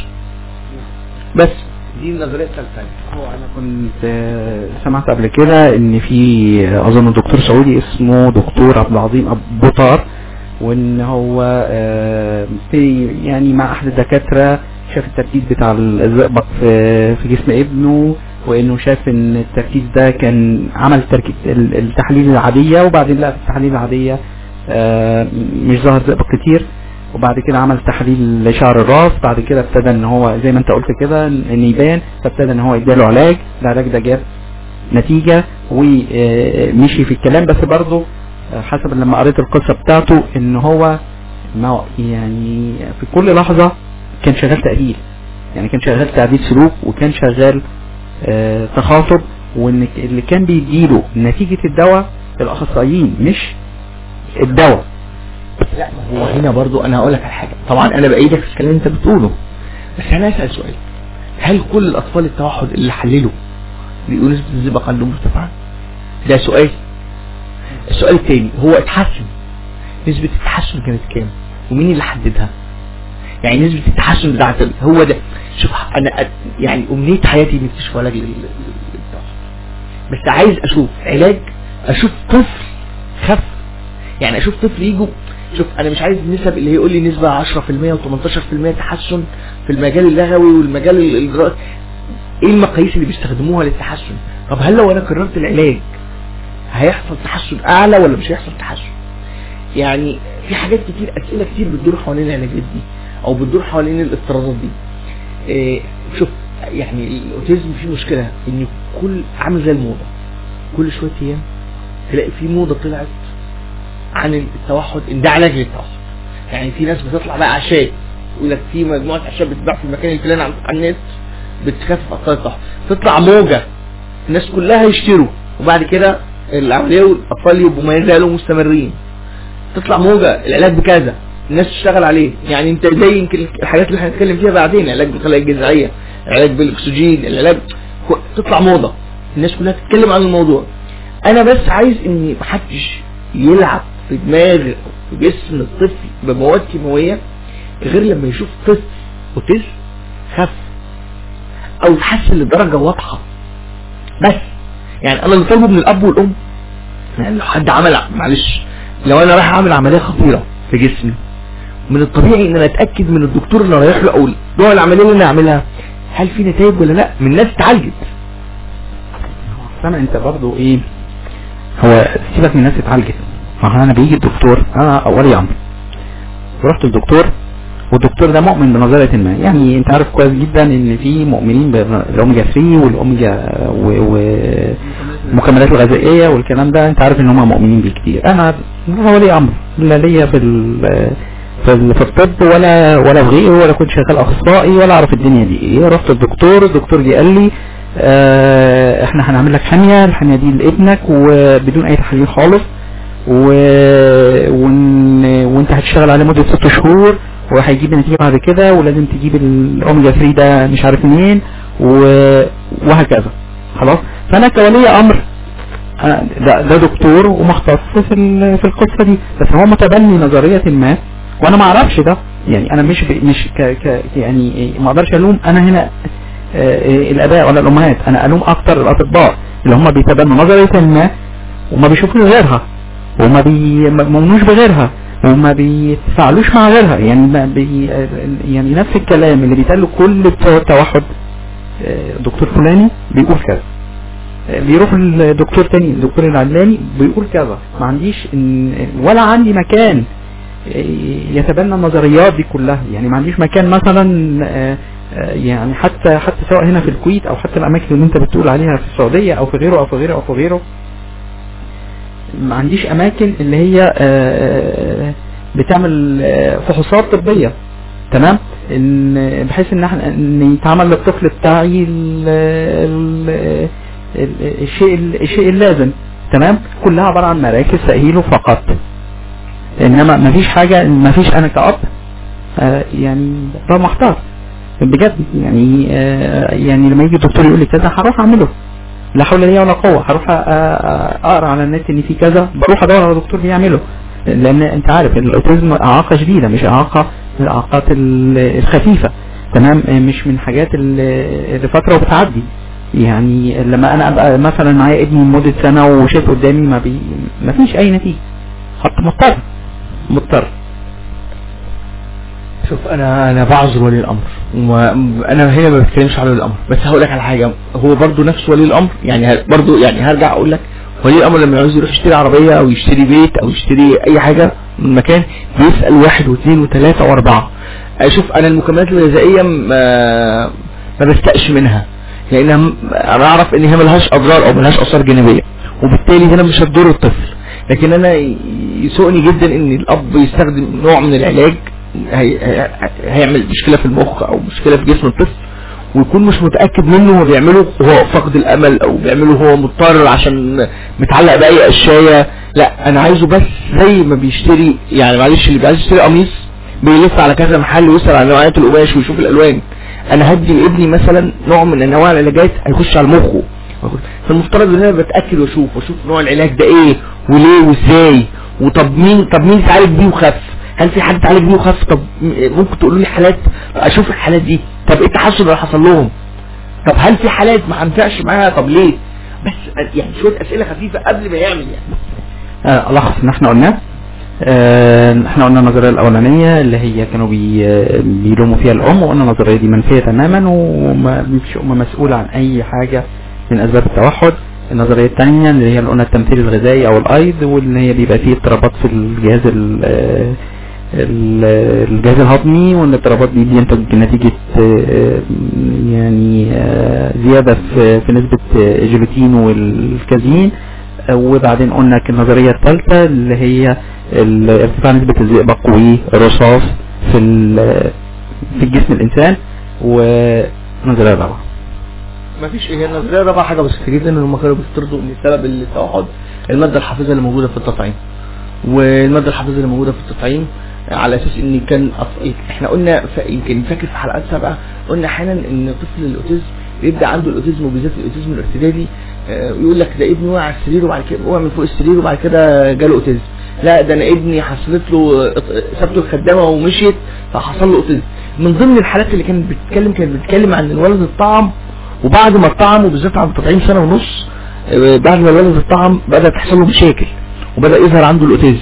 بس دي النظريه الثالثه هو انا كنت آه، سمعت قبل كده ان في آه، اظن دكتور سعودي اسمه دكتور عبد العظيم ابو طار وان هو آه، في يعني مع احد الدكاتره شاف التركيز بتاع الزئبق في في جسم ابنه وانه شاف ان التركيز ده كان عمل التركيز ال- التحاليل العاديه وبعدين لقى في التحاليل العاديه آه، مش ظاهر زئبق كتير وبعد كده عمل تحليل لشعر الراس بعد كده ابتدى ان هو زي ما انت قلت كده ان يبان فابتدى ان هو يديله علاج العلاج ده جاب نتيجة ومشي في الكلام بس برضه حسب لما قريت القصة بتاعته ان هو ما هو يعني في كل لحظة كان شغال تأهيل يعني كان شغال تعديل سلوك وكان شغال آه، تخاطب وان اللي كان بيديله نتيجة الدواء الاخصائيين مش الدواء لا هو هنا برضو انا هقول لك على حاجه طبعا انا بايدك في الكلام اللي انت بتقوله بس انا اسال سؤال هل كل الاطفال التوحد اللي حللوا بيقولوا نسبه الزئبق عندهم مرتفعه ده سؤال السؤال الثاني هو اتحسن نسبه التحسن كانت كام ومين اللي حددها يعني نسبه التحسن بتاعت ال- هو ده شوف انا أ- يعني امنيه حياتي اني اكتشف علاج لل- لل- للتوحد بس عايز اشوف علاج اشوف طفل خف يعني اشوف طفل يجوا شوف انا مش عايز النسب اللي يقول لي نسبه 10% و18% تحسن في المجال اللغوي والمجال ال- الدراسي ايه المقاييس اللي بيستخدموها للتحسن طب هل لو انا قررت العلاج هيحصل تحسن اعلى ولا مش هيحصل تحسن يعني في حاجات كتير اسئله كتير بتدور حوالين العلاجات دي او بتدور حوالين الافتراضات دي إيه شوف يعني الاوتيزم فيه مشكله ان كل عامل زي الموضه كل شويه ايام تلاقي في موضه طلعت عن التوحد ان ده علاج للتوحد يعني في ناس بتطلع بقى اعشاب يقول لك في مجموعه اعشاب بتتباع في المكان الفلاني على على النت بتخفف اثار التوحد تطلع موجه الناس كلها يشتروا وبعد كده العمليه والاطفال يبقوا ما يزالوا مستمرين تطلع موجه العلاج بكذا الناس تشتغل عليه يعني انت زي يمكن الحاجات اللي هنتكلم فيها بعدين العلاج بالخلايا الجذعيه العلاج بالاكسجين العلاج تطلع موضه الناس كلها تتكلم عن الموضوع انا بس عايز ان محدش يلعب في دماغ في جسم الطفل بمواد كيماويه غير لما يشوف طفل اوتيزم خف او اتحسن لدرجه واضحه بس يعني انا اللي طالبه من الاب والام يعني لو حد عمل معلش لو انا رايح اعمل عمليه خطيره في جسمي من الطبيعي ان انا اتاكد من الدكتور اللي رايح له او نوع العمليه اللي انا اعملها هل في نتائج ولا لا من ناس اتعالجت سامع انت برضو ايه هو سيبك من الناس اتعالجت ما هو انا بيجي الدكتور انا ولي امر ورحت الدكتور والدكتور ده مؤمن بنظرية ما يعني انت عارف كويس جدا ان في مؤمنين بالاوميجا 3 والاوميجا والمكملات الغذائية والكلام ده انت عارف ان هم مؤمنين بيه كتير انا أنا ولي امر لا ليا في ال- في ال- في الطب ولا ولا في غيره ولا كنت شغال اخصائي ولا اعرف الدنيا دي ايه رحت الدكتور الدكتور جه قال لي آه احنا هنعمل لك حمية الحمية دي لابنك وبدون اي تحاليل خالص و... ون... وانت هتشتغل عليه مدة ست شهور وهيجيب نتيجة بعد كده ولازم تجيب الاوميجا 3 ده مش عارف منين و... وهكذا خلاص فانا كولي امر أنا ده, ده دكتور ومختص في ال... في القصة دي بس هو متبني نظرية ما وانا ما اعرفش ده يعني انا مش ب... مش ك... ك... يعني ما اقدرش الوم انا هنا آه، الاباء ولا الامهات انا الوم اكتر الاطباء اللي هم بيتبنوا نظريه ما وما بيشوفوش غيرها وما بيؤمنوش بغيرها وما بيتفاعلوش مع غيرها يعني ما بي يعني نفس الكلام اللي بيتقال له كل بتوع التوحد آه، دكتور فلاني بيقول كذا آه، بيروح الدكتور تاني الدكتور العلاني بيقول كذا ما عنديش إن- ولا عندي مكان آه، يتبنى النظريات دي كلها يعني ما عنديش مكان مثلا آه، آه، يعني حتى حتى سواء هنا في الكويت او حتى الاماكن اللي انت بتقول عليها في السعوديه او في غيره او في غيره او في غيره ما عنديش اماكن اللي هي آه، بتعمل آه، فحوصات طبيه تمام ان بحيث ان احنا ان يتعمل للطفل بتاعي ال- ال- ال- الشيء الشيء اللازم تمام كلها عباره عن مراكز تاهيله فقط انما ما فيش حاجه ما فيش انا كأب آه، يعني ببقى محتار بجد يعني آه، يعني لما يجي الدكتور يقول لي كذا هروح اعمله لا حول لي ولا قوه هروح أ- أ- اقرا على النت ان في كذا بروح ادور على دكتور بيعمله لان انت عارف الاوتيزم اعاقه شديده مش اعاقه من الاعاقات ال- الخفيفه تمام آه، مش من حاجات ال- اللي فتره وبتعدي يعني لما انا ابقى مثلا معايا ابني لمده سنه وشايف قدامي ما بي ما فيش اي نتيجه حتى مضطر مضطر شوف انا انا بعذر ولي الامر وانا هنا ما بتكلمش على ولي الامر بس هقول لك على حاجه هو برضو نفس ولي الامر يعني ه- برضو يعني هرجع اقول لك ولي الامر لما يعوز يروح يشتري عربيه او يشتري بيت او يشتري اي حاجه من مكان بيسال واحد واثنين وثلاثه واربعه اشوف انا المكملات الغذائيه ما ما بستقش منها لانها م- انا اعرف ان هي ملهاش اضرار او ملهاش اثار جانبيه وبالتالي هنا مش هتضر الطفل لكن انا ي- يسوقني جدا ان الاب يستخدم نوع من العلاج هي... هي- هيعمل مشكله في المخ او مشكله في جسم الطفل ويكون مش متاكد منه هو بيعمله وهو فقد الامل او بيعمله هو مضطر عشان متعلق باي قشايه لا انا عايزه بس زي ما بيشتري يعني معلش اللي عايز يشتري قميص بيلف على كذا محل ويسال عن نوعيات القماش ويشوف الالوان انا هدي لابني مثلا نوع من انواع العلاجات هيخش على مخه فالمفترض ان انا بتاكد واشوف واشوف نوع العلاج ده ايه وليه وازاي وطب مين طب مين اتعالج بيه وخف هل في حد اتعالج بيه وخف طب م- ممكن تقولوا لي حالات اشوف الحالات دي طب ايه التحسن اللي حصل لهم طب هل في حالات ما هنفعش معاها طب ليه بس يعني شويه اسئله خفيفه قبل ما يعمل يعني آه، الخص ان احنا قلناه آه، احنا قلنا النظريه الاولانيه اللي هي كانوا بي آه، بيلوموا فيها الام وقلنا النظريه دي منفيه تماما وما مش ام مسؤوله عن اي حاجه من اسباب التوحد النظريه الثانيه اللي هي اللي قلنا التمثيل الغذائي او الايض واللي هي بيبقى فيه اضطرابات في الجهاز ال- آه، ال- الجهاز الهضمي والاضطرابات دي بينتج نتيجة آه، يعني آه، زيادة في في نسبة آه، الجلوتين والكازين آه، وبعدين قلنا النظرية الثالثة اللي هي ال- ارتفاع نسبة الزئبق والرصاص في ال- في جسم الإنسان ونظرية الرابعة ما فيش هي النظريه الرابعه حاجه بسيطه جدا ان هم كانوا بيفترضوا ان سبب التوحد الماده الحافظه اللي موجوده في التطعيم والماده الحافظه اللي موجوده في التطعيم على اساس ان كان أط... احنا قلنا ف... يمكن فاكر في حلقات سابقه قلنا احيانا ان طفل الاوتيزم بيبدا عنده الاوتيزم وبالذات الاوتيزم الارتدادي آه، يقول لك ده ابني وقع على السرير وبعد كده وقع من فوق السرير وبعد كده جاله اوتيزم لا ده انا ابني حصلت له سابته الخدامه ومشيت فحصل له اوتيزم من ضمن الحالات اللي كانت بتتكلم كانت بتتكلم عن الولد الطعم وبعد ما الطعم وبالذات عند التطعيم سنه ونص آه، بعد ما الولد الطعم بدات تحصل له مشاكل وبدا يظهر عنده الاوتيزم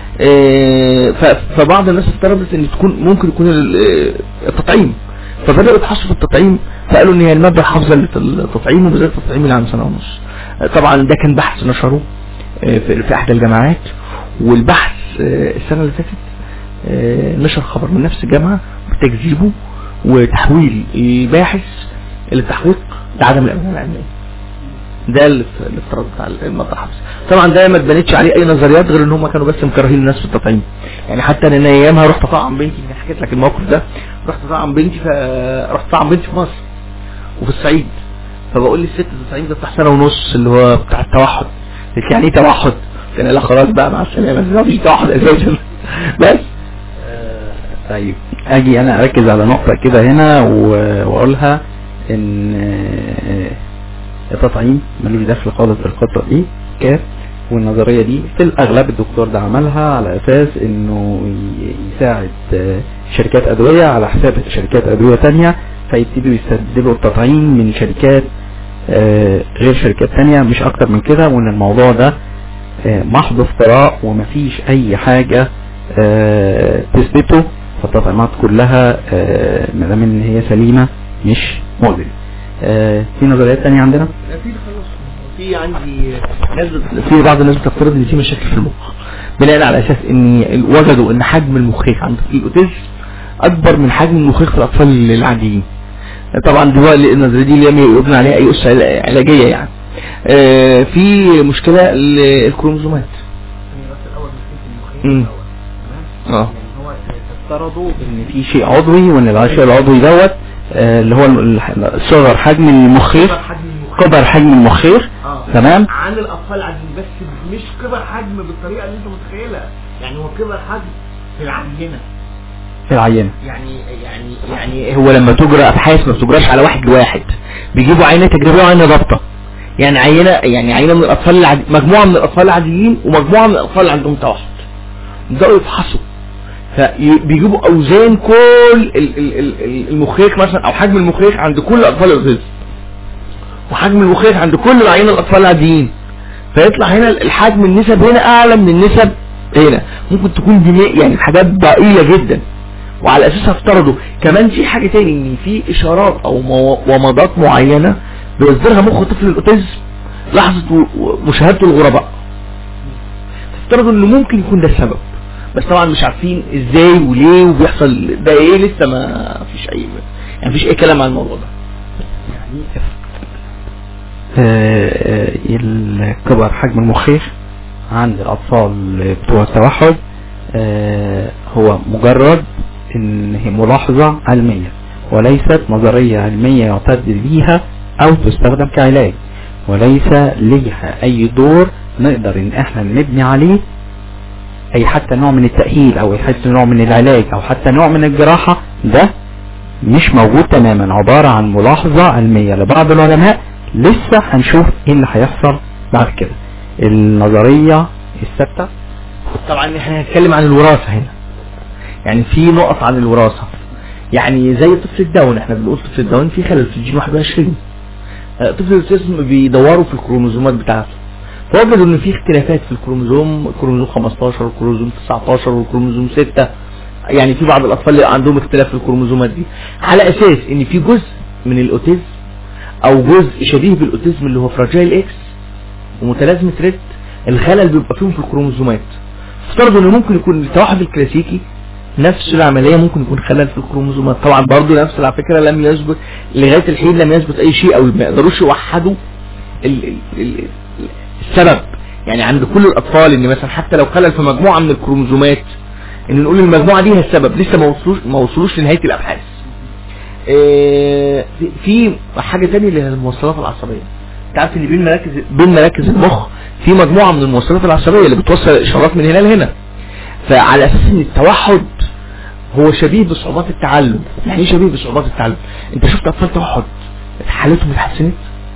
آه، ف- فبعض الناس افترضت ان تكون ممكن يكون ال- آه، التطعيم فبداوا يبحثوا في التطعيم فقالوا ان هي الماده الحافظه للتطعيم وبالذات التطعيم اللي عن سنه ونص آه، طبعا ده كان بحث نشره آه، في في احدى الجامعات والبحث آه، السنه اللي فاتت آه، نشر خبر من نفس الجامعه بتكذيبه وتحويل الباحث للتحويق لعدم الامانه العلميه ده الاف- الافتراض بتاع الماده الحافظه طبعا ده ما اتبنتش عليه اي نظريات غير ان هم كانوا بس مكرهين الناس في التطعيم يعني حتى انا ايامها رحت اطعم بنتي أنا حكيت لك الموقف ده رحت اطعم بنتي فرحت اطعم بنتي في مصر وفي الصعيد فبقول لي الست التطعيم ده بتاع سنه ونص اللي هو بتاع التوحد قلت لي يعني ايه توحد؟ قلت لها لا خلاص بقى مع السلامه ما فيش توحد اساسا بس طيب اجي انا اركز على نقطة كده هنا و- واقولها ان آه، التطعيم ملوش دخل خالص بالخطة دي كاف والنظرية دي في الأغلب الدكتور ده عملها على أساس إنه ي- يساعد آه، شركات أدوية على حساب شركات أدوية تانية فيبتدوا يستبدلوا التطعيم من شركات آه، غير شركات تانية مش أكتر من كده وإن الموضوع ده آه، محض افتراء ومفيش أي حاجة آه، تثبته فالتطعيمات كلها آه، ما دام إن هي سليمة مش مؤذية آه، في نظريات تانية عندنا؟ في خلاص في عندي ناس بت- في بعض الناس بتفترض ان في مشاكل في المخ بناء على اساس ان وجدوا ان حجم المخيخ عند الاوتيزم اكبر من حجم المخيخ في الاطفال العاديين طبعا دي بقى النظريه دي اللي يبنى عليها اي اسس عل- علاجيه يعني آه، في مشكله الكروموزومات امم اه افترضوا ان في شيء عضوي وان الشيء العضوي دوت آه، اللي هو ال- صغر حجم المخيخ كبر حجم المخيخ آه. تمام عن الاطفال العاديين بس مش كبر حجم بالطريقه اللي انت متخيلها يعني هو كبر حجم في العينه في العينة يعني يعني يعني هو لما تجرى ابحاث ما بتجراش على واحد لواحد بيجيبوا عينه تجريبيه وعينه ضابطه يعني عينه يعني عينه من الاطفال العادي مجموعه من الاطفال العاديين ومجموعه من الاطفال اللي عندهم توحد يبداوا يفحصوا فبيجيبوا اوزان كل ال- ال- ال- ال- المخيخ مثلا او حجم المخيخ عند كل اطفال الاوتيزم وحجم المخيخ عند كل العينه الاطفال العاديين فيطلع هنا الحجم النسب هنا اعلى من النسب هنا ممكن تكون دي يعني حاجات ضئيله جدا وعلى اساسها افترضوا كمان في حاجه تاني ان في اشارات او مو- ومضات معينه بيصدرها مخ طفل الاوتيزم لحظه و- و- مشاهدته الغرباء افترضوا انه ممكن يكون ده السبب بس طبعا مش عارفين ازاي وليه وبيحصل ده ايه لسه ما فيش اي يعني مفيش اي كلام عن الموضوع ده آه، آه، كبر حجم المخيخ عند الأطفال بتوع التوحد آه، هو مجرد إن هي ملاحظة علمية وليست نظرية علمية يعتد بيها أو تستخدم كعلاج وليس ليها أي دور نقدر إن إحنا نبني عليه أي حتى نوع من التأهيل أو حتى نوع من العلاج أو حتى نوع من الجراحة ده مش موجود تماما عبارة عن ملاحظة علمية لبعض العلماء لسه هنشوف ايه اللي هيحصل بعد كده النظرية الثابتة طبعا احنا هنتكلم عن الوراثة هنا يعني في نقط عن الوراثة يعني زي طفل الداون احنا بنقول طفل الداون في خلل في الجين 21 آه، طفل الاوتيزم بيدوروا في الكروموزومات بتاعته فوجدوا ان في اختلافات في الكروموزوم الكروموزوم 15 والكروموزوم 19 والكروموزوم 6 يعني في بعض الاطفال اللي عندهم اختلاف في الكروموزومات دي على اساس ان في جزء من الاوتيزم او جزء شبيه بالاوتيزم اللي هو فراجايل اكس ومتلازمة ريد الخلل بيبقى فيهم في الكروموزومات افترضوا ان ممكن يكون التوحد الكلاسيكي نفس العملية ممكن يكون خلل في الكروموزومات طبعا برضو نفس على فكرة لم يثبت لغاية الحين لم يثبت اي شيء او ما يقدروش يوحدوا ال ال ال السبب يعني عند كل الاطفال ان مثلا حتى لو خلل في مجموعة من الكروموزومات ان نقول المجموعة دي هي السبب لسه ما وصلوش ما وصلوش لنهاية الابحاث آه، في- في حاجة تانية اللي هي الموصلات العصبية انت عارف ان بين مراكز بين مراكز المخ في مجموعة من الموصلات العصبية اللي بتوصل الاشارات من هنا لهنا فعلى اساس ان التوحد هو شبيه بصعوبات التعلم يعني ايه شبيه بصعوبات التعلم انت شفت اطفال توحد حالتهم اتحسنت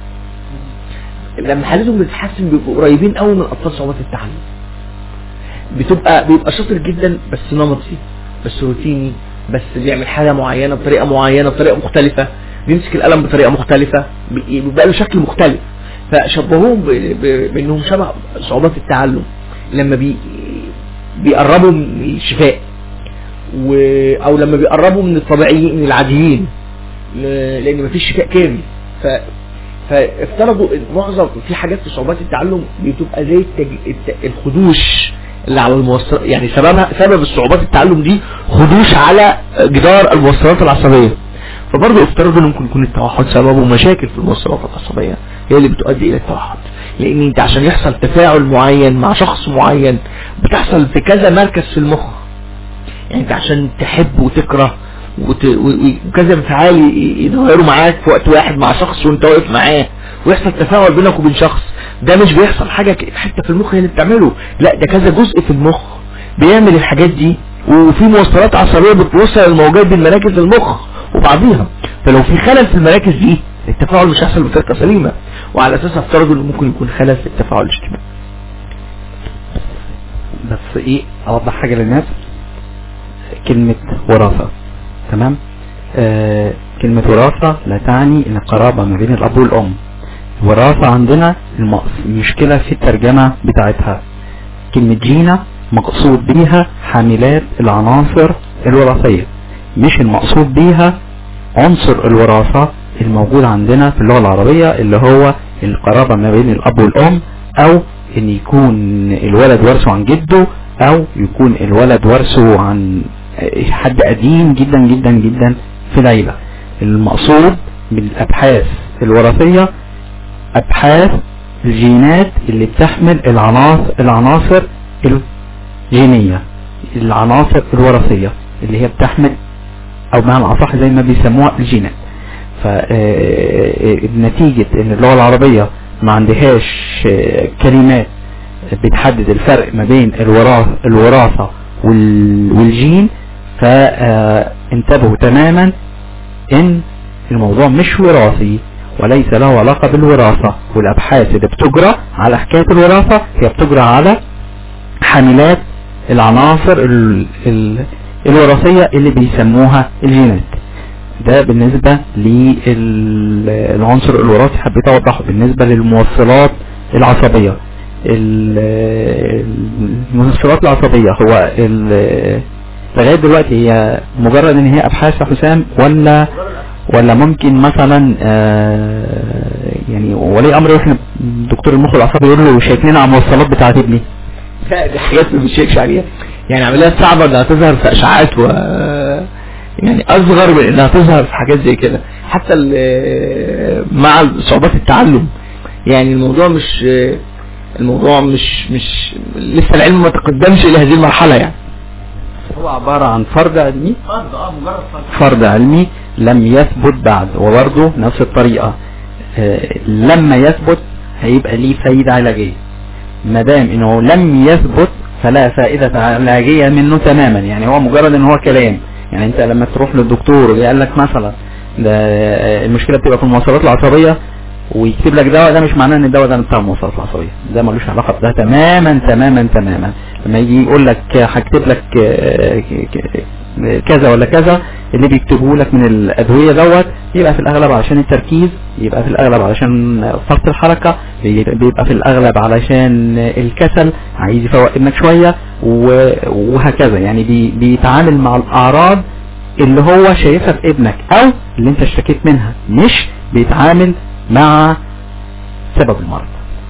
لما حالتهم بتتحسن بيبقوا قريبين قوي من اطفال صعوبات التعلم بتبقى بيبقى شاطر جدا بس نمطي بس روتيني بس بيعمل حاجه معينه بطريقه معينه بطريقه مختلفه بيمسك القلم بطريقه مختلفه بي- بيبقى له شكل مختلف فشبهوهم ب- ب- بانهم شبه صعوبات التعلم لما بي بيقربوا من الشفاء و... او لما بيقربوا من الطبيعيين من العاديين ل- لان مفيش شفاء كامل ف فافترضوا ان معظم في حاجات في صعوبات التعلم بتبقى زي التج... الت... الخدوش اللي على الموصل يعني سببها سبب الصعوبات التعلم دي خدوش على جدار الموصلات العصبيه فبرضه افترضوا ان ممكن يكون التوحد سببه مشاكل في الموصلات العصبيه هي اللي بتؤدي الى التوحد لان انت عشان يحصل تفاعل معين مع شخص معين بتحصل في كذا مركز في المخ يعني انت عشان تحب وتكره وت... و- و- وكذا انفعال ي- يتغيروا معاك في وقت واحد مع شخص وانت واقف معاه ويحصل تفاعل بينك وبين شخص ده مش بيحصل حاجة ك- حتة في المخ هي اللي بتعمله لا ده كذا جزء في المخ بيعمل الحاجات دي وفي موصلات عصبية بتوصل الموجات بين مراكز المخ وبعضيها فلو في خلل في المراكز دي التفاعل مش هيحصل بطريقة سليمة وعلى اساسها افترضوا انه ممكن يكون خلل في التفاعل الاجتماعي ايه اوضح حاجة للناس كلمة وراثة تمام آه كلمة وراثة لا تعني ان القرابة ما بين الاب والام وراثة عندنا المقص- المشكلة في الترجمة بتاعتها كلمة جينا مقصود بيها حاملات العناصر الوراثية مش المقصود بيها عنصر الوراثة الموجود عندنا في اللغة العربية اللي هو القرابة ما بين الأب والأم أو إن يكون الولد ورثه عن جده أو يكون الولد ورثه عن حد قديم جدا جدا جدا في العيلة المقصود بالأبحاث الوراثية أبحاث الجينات اللي بتحمل العناصر العناصر الجينية العناصر الوراثية اللي هي بتحمل او بمعنى اصح زي ما بيسموها الجينات فنتيجة ان اللغة العربية ما عندهاش آه، كلمات بتحدد الفرق ما بين الوراثة, الوراثة وال- والجين فانتبهوا تماما ان الموضوع مش وراثي وليس له علاقة بالوراثة والابحاث اللي بتجرى على حكاية الوراثة هي بتجرى على حاملات العناصر ال ال الوراثية اللي بيسموها الجينات ده بالنسبة للعنصر الوراثي حبيت اوضحه بالنسبة للموصلات العصبية ال- الموصلات العصبية هو ال- لغاية دلوقتي هي مجرد ان هي ابحاث يا حسام ولا ولا ممكن مثلا آه، يعني ولي امر احنا دكتور المخ العصبي يقول له شايفين على الموصلات بتاعت ابني لا دي حاجات ما بتشيكش عليها يعني عمليات صعبة انها تظهر في اشعاعات و يعني اصغر من انها تظهر في حاجات زي كده حتى ال- مع صعوبات التعلم يعني الموضوع مش الموضوع مش مش لسه العلم ما تقدمش الى هذه المرحلة يعني هو عبارة عن فرد علمي فرد علمي لم يثبت بعد وبرضه نفس الطريقة آه، لما يثبت هيبقى ليه فايدة علاجية ما دام انه لم يثبت فلا فائدة علاجية منه تماما يعني هو مجرد ان هو كلام يعني انت لما تروح للدكتور ويقول لك مثلا ده آه، المشكلة بتبقى في المواصلات العصبية ويكتب لك دواء ده مش معناه ان الدواء ده بتاع المواصلات العصبية ده ملوش علاقة بده تماما تماما تماما لما يجي يقول لك هكتب لك آه، ك- ك- كذا ولا كذا اللي بيكتبه لك من الادويه دوت يبقى في الاغلب علشان التركيز يبقى في الاغلب علشان فرط الحركه بيبقى في الاغلب علشان الكسل عايز يفوق ابنك شويه و- وهكذا يعني بي- بيتعامل مع الاعراض اللي هو شايفها في ابنك او اللي انت اشتكيت منها مش بيتعامل مع سبب المرض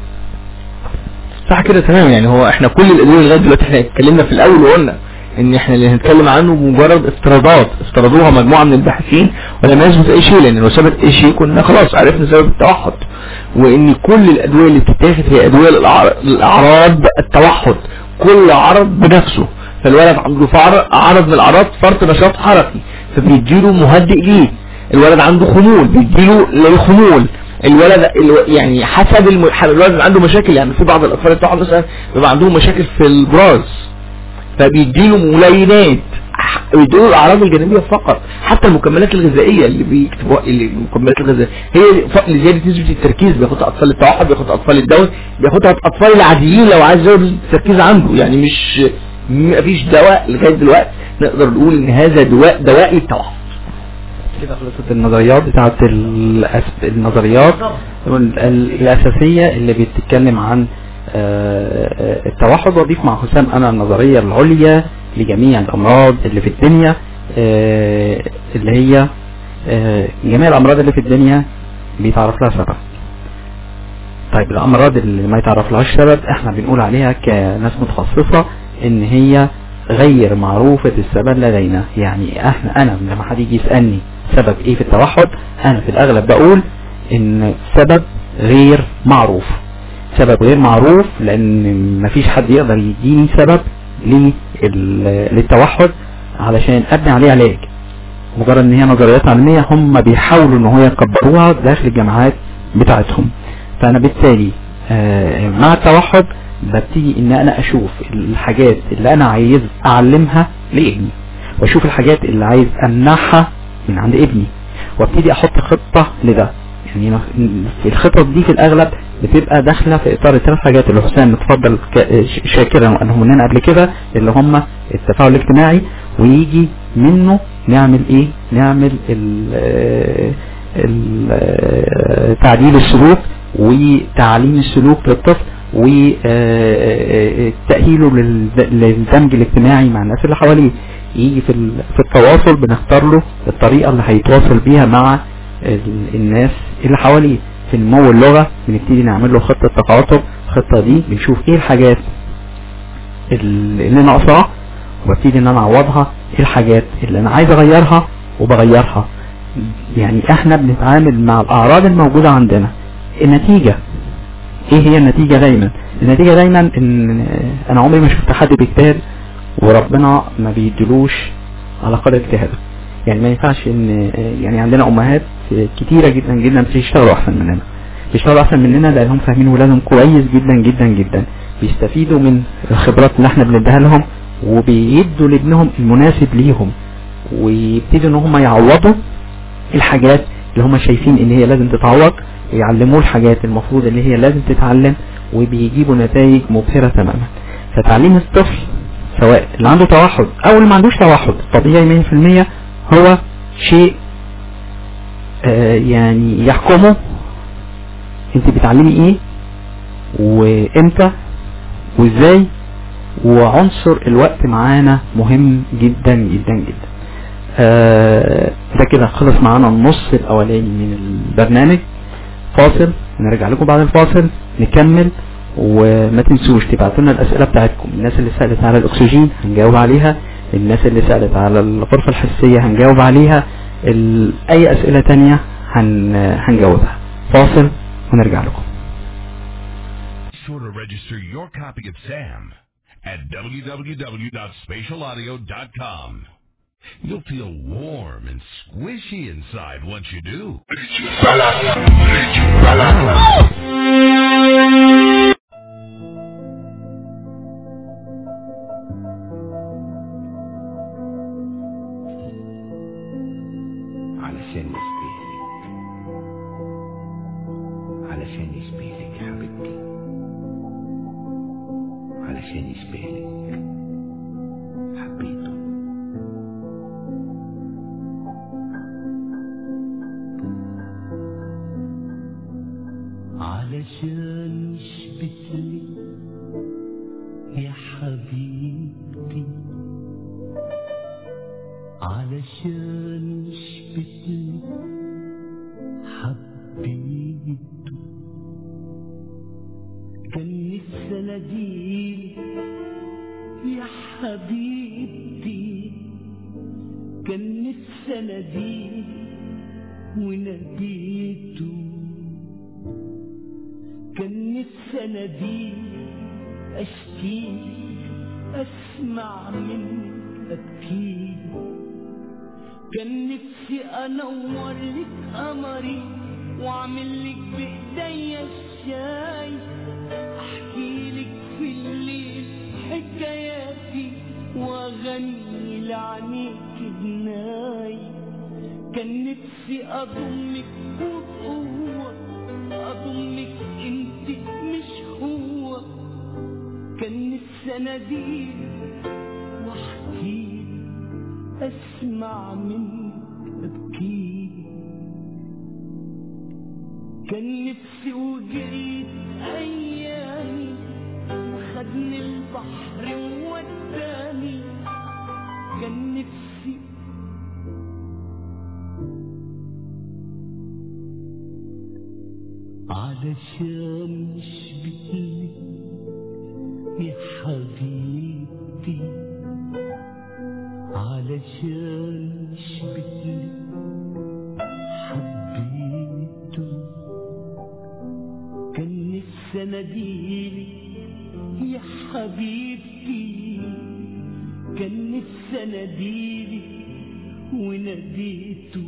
صح كده تمام يعني هو احنا كل الادويه لغايه دلوقتي احنا اتكلمنا في الاول وقلنا ان احنا اللي هنتكلم عنه مجرد افتراضات افترضوها مجموعه من الباحثين ولم يثبت اي شيء لان لو ثبت اي شيء كنا خلاص عرفنا سبب التوحد وان كل الادويه اللي بتتاخد هي ادويه للأعر- للاعراض التوحد كل عرض بنفسه فالولد عنده فعر عرض من الاعراض فرط نشاط حركي فبيديله مهدئ ليه الولد عنده خمول بيديله للخمول الولد الو... يعني حسب الم... الولد اللي عنده مشاكل يعني في بعض الاطفال بتوعهم مثلا بيبقى عندهم مشاكل في البراز فبيديله ملينات ح- بيديله الاعراض الجانبيه فقط حتى المكملات الغذائيه اللي بيكتبوها اللي المكملات الغذائيه هي ف- لزياده نسبه التركيز بياخدها اطفال التوحد بياخدها اطفال الدواء بياخدها الاطفال العاديين لو عايز يزود نسبة التركيز عنده يعني مش ما فيش دواء لغايه دلوقتي نقدر نقول ان هذا دواء دواء للتوحد كده خلصت النظريات بتاعت الأس- النظريات ال- ال- الأساسية اللي بتتكلم عن آه، آه، التوحد واضيف مع حسام انا النظرية العليا لجميع الامراض اللي في الدنيا آه، اللي هي آه، جميع الامراض اللي في الدنيا بيتعرف لها سبب طيب الامراض اللي ما يتعرف لهاش سبب احنا بنقول عليها كناس متخصصة ان هي غير معروفة السبب لدينا يعني احنا انا لما حد يجي يسألني سبب ايه في التوحد انا في الاغلب بقول ان سبب غير معروف سبب غير معروف لان مفيش حد يقدر يديني سبب لل- للتوحد علشان ابني عليه علاج مجرد ان هي نظريات علمية هم بيحاولوا ان هو يكبروها داخل الجامعات بتاعتهم فانا بالتالي آه، مع التوحد ببتدي ان انا اشوف الحاجات اللي انا عايز اعلمها لابني واشوف الحاجات اللي عايز امنعها من عند ابني وابتدي احط خطة لده يعني نخ- الخطط دي في الاغلب بتبقى داخله في اطار الثلاث حاجات اللي حسام اتفضل ك- ش- شاكرا وانهم لنا قبل كده اللي هم التفاعل الاجتماعي ويجي منه نعمل ايه نعمل ال- ال- تعديل السلوك وتعليم السلوك للطفل وتأهيله للدمج الاجتماعي مع الناس اللي حواليه يجي في ال- في التواصل بنختار له الطريقة اللي هيتواصل بيها مع ال- الناس اللي حواليه في نمو اللغة بنبتدي نعمل له خطة تخاطب الخطة دي بنشوف ايه الحاجات اللي اللي ناقصاه وببتدي ان انا اعوضها ايه الحاجات اللي انا عايز اغيرها وبغيرها يعني احنا بنتعامل مع الاعراض الموجودة عندنا النتيجة ايه هي النتيجة دايما النتيجة دايما ان انا عمري ما شفت حد بيجتهد وربنا ما بيدلوش على قدر اجتهاده يعني ما ينفعش ان يعني عندنا امهات كتيرة جدا جدا بيشتغلوا احسن مننا بيشتغلوا احسن مننا لانهم فاهمين ولادهم كويس جدا جدا جدا بيستفيدوا من الخبرات اللي احنا بنديها لهم وبيدوا لابنهم المناسب ليهم ويبتدوا ان هم يعوضوا الحاجات اللي هم شايفين ان هي لازم تتعوض يعلموه الحاجات المفروض اللي هي لازم تتعلم وبيجيبوا نتائج مبهرة تماما فتعليم الطفل سواء اللي عنده توحد او اللي ما عندوش توحد طبيعي 100% هو شيء آه يعني يحكمه انت بتعلمي ايه وامتى وازاي وعنصر الوقت معانا مهم جدا جدا جدا آه ده كده خلص معانا النص الاولاني من البرنامج فاصل نرجع لكم بعد الفاصل نكمل وما تنسوش تبعتوا لنا الاسئله بتاعتكم الناس اللي سالت على الاكسجين هنجاوب عليها الناس اللي سالت على الغرفه الحسيه هنجاوب عليها ال... اي اسئله تانية هن... هنجاوبها فاصل ونرجع لكم Be sure to register your copy of SAM at www.spatialaudio.com. You'll feel warm and squishy inside once you do. علشان يشبهلك علشان يشبهلك يا حبيبتي علشان يشبهلك حبيته علشان يشبهلك يا حبيبتي علشان يشبهني حبيته كان نفسي اناديك يا حبيبتي كان نفسي اناديك وناديته كان نفسي اناديك اشكيك اسمع منك ابكيك كان نفسي انور لك قمري واعمل لك بايديا الشاي احكي لك في الليل حكاياتي واغني لعنيك جناي كان نفسي اضمك بقوة اضمك انت مش هو كان نفسي اناديك واحكيك اسمع منك ابكي كان نفسي وجريت ايامي وخدني البحر ووداني كان نفسي علشان يشبهني يا حبيبتي علشان يشبهني حبيته كان نفسي اناديلي يا حبيبتي كان نفسي اناديلي وناديته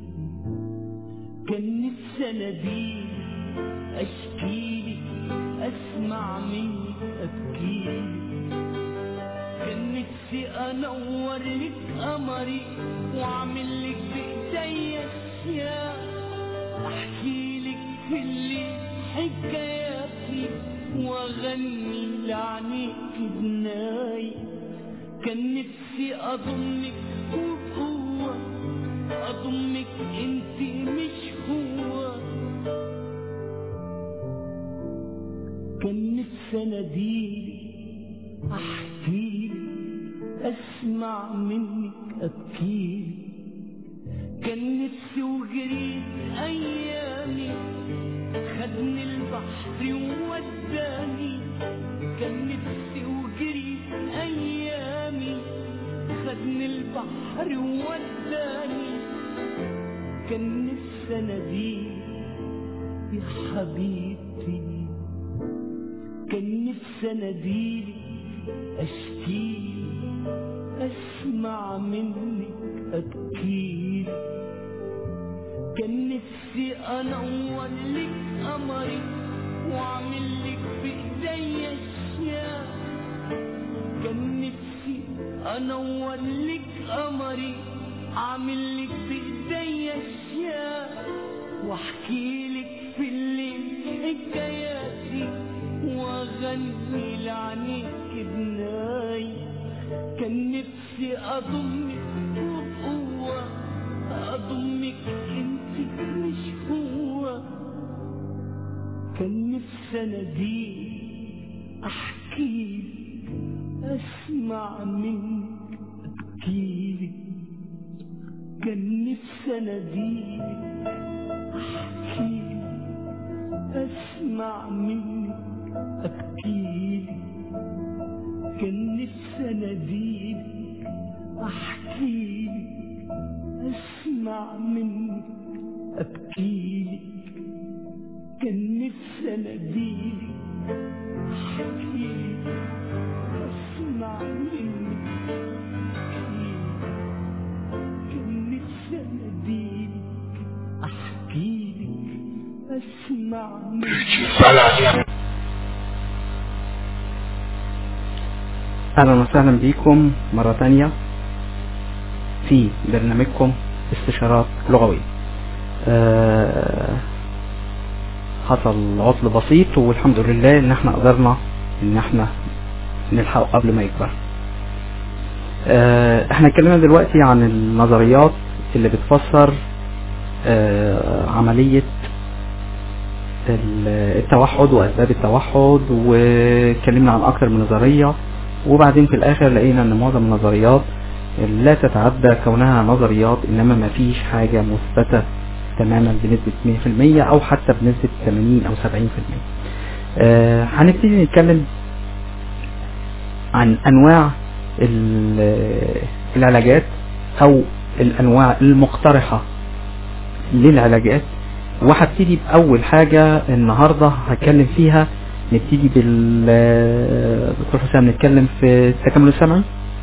كان نفسي اناديلي اشكيلي اسمع مني ابكيلي كان نفسي انور لك قمري واعمل لك بايديا اشياء احكي لك كل حكاياتي واغني لعنيك بناي كان نفسي اضمك وبقوة اضمك انت مش هو كان نفسي اناديلك احكيلك اسمع منك ابكيلك كان نفسي وجريت ايامي خدني البحر ووداني كان نفسي وجريت ايامي خدني البحر ووداني كان نفسي اناديك يا حبيبتي كان نفسي اناديلك اشكيلك اسمع منك ابكيلك كان نفسي انور لك قمري واعمل لك بايديا اشياء كان نفسي انور لك قمري اعمل لك بايديا اشياء واحكي لك في الليل حكاياتي واغني لعنيك بناي كان نفسي اضمك وبقوة اضمك انت مش هو كان نفسي اناديك احكيلك اسمع منك ابكيلك كان نفسي اناديك احكيلك اسمع منك ابكيلك كان نفسي اناديلك احكيلك اسمع منك ابكيلك كان نفسي اناديلك احكيلك اسمع منك ابكيلك كان نفسي اناديلك احكيلك اسمع منك أهلا وسهلا بكم مرة تانية في برنامجكم استشارات لغوية آه، حصل عطل بسيط والحمد لله ان احنا قدرنا ان احنا نلحقه قبل ما يكبر آه، احنا اتكلمنا دلوقتي عن النظريات اللي بتفسر آه، عملية ال- التوحد واسباب التوحد واتكلمنا عن اكتر من نظرية وبعدين في الاخر لقينا ان معظم النظريات لا تتعدى كونها نظريات انما ما فيش حاجة مثبتة تماما بنسبة 100% او حتى بنسبة 80 او 70% آه هنبتدي نتكلم عن انواع ال- العلاجات او الانواع المقترحة للعلاجات وهبتدي باول حاجة النهاردة هتكلم فيها نبتدي بال دكتور حسام نتكلم في التكامل السمعي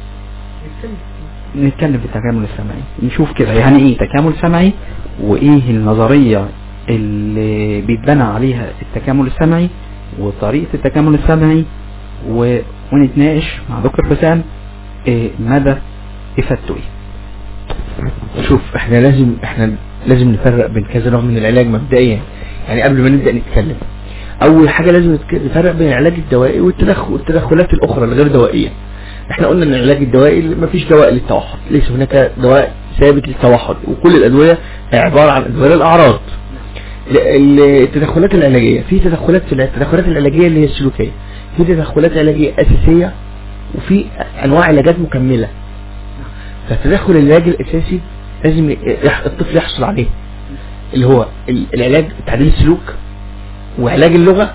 نتكلم في التكامل السمعي نشوف كده يعني ايه تكامل سمعي وايه النظرية اللي بيتبنى عليها التكامل السمعي وطريقة التكامل السمعي و... ونتناقش مع دكتور حسام إيه مدى افادته ايه شوف احنا لازم احنا لازم نفرق بين كذا نوع من العلاج مبدئيا يعني قبل ما نبدا نتكلم اول حاجه لازم نتك- نفرق بين العلاج الدوائي والتدخل والتدخلات الاخرى الغير دوائيه احنا قلنا ان العلاج الدوائي ما فيش دواء للتوحد ليس هناك دواء ثابت للتوحد وكل الادويه عباره عن ادويه للاعراض ل- ال- التدخلات العلاجيه في تدخلات في الع- التدخلات العلاجيه اللي هي السلوكيه في تدخلات علاجيه اساسيه وفي انواع علاجات مكمله فالتدخل العلاجي الاساسي لازم يح- الطفل يحصل عليه اللي هو ال- العلاج تعديل السلوك وعلاج اللغة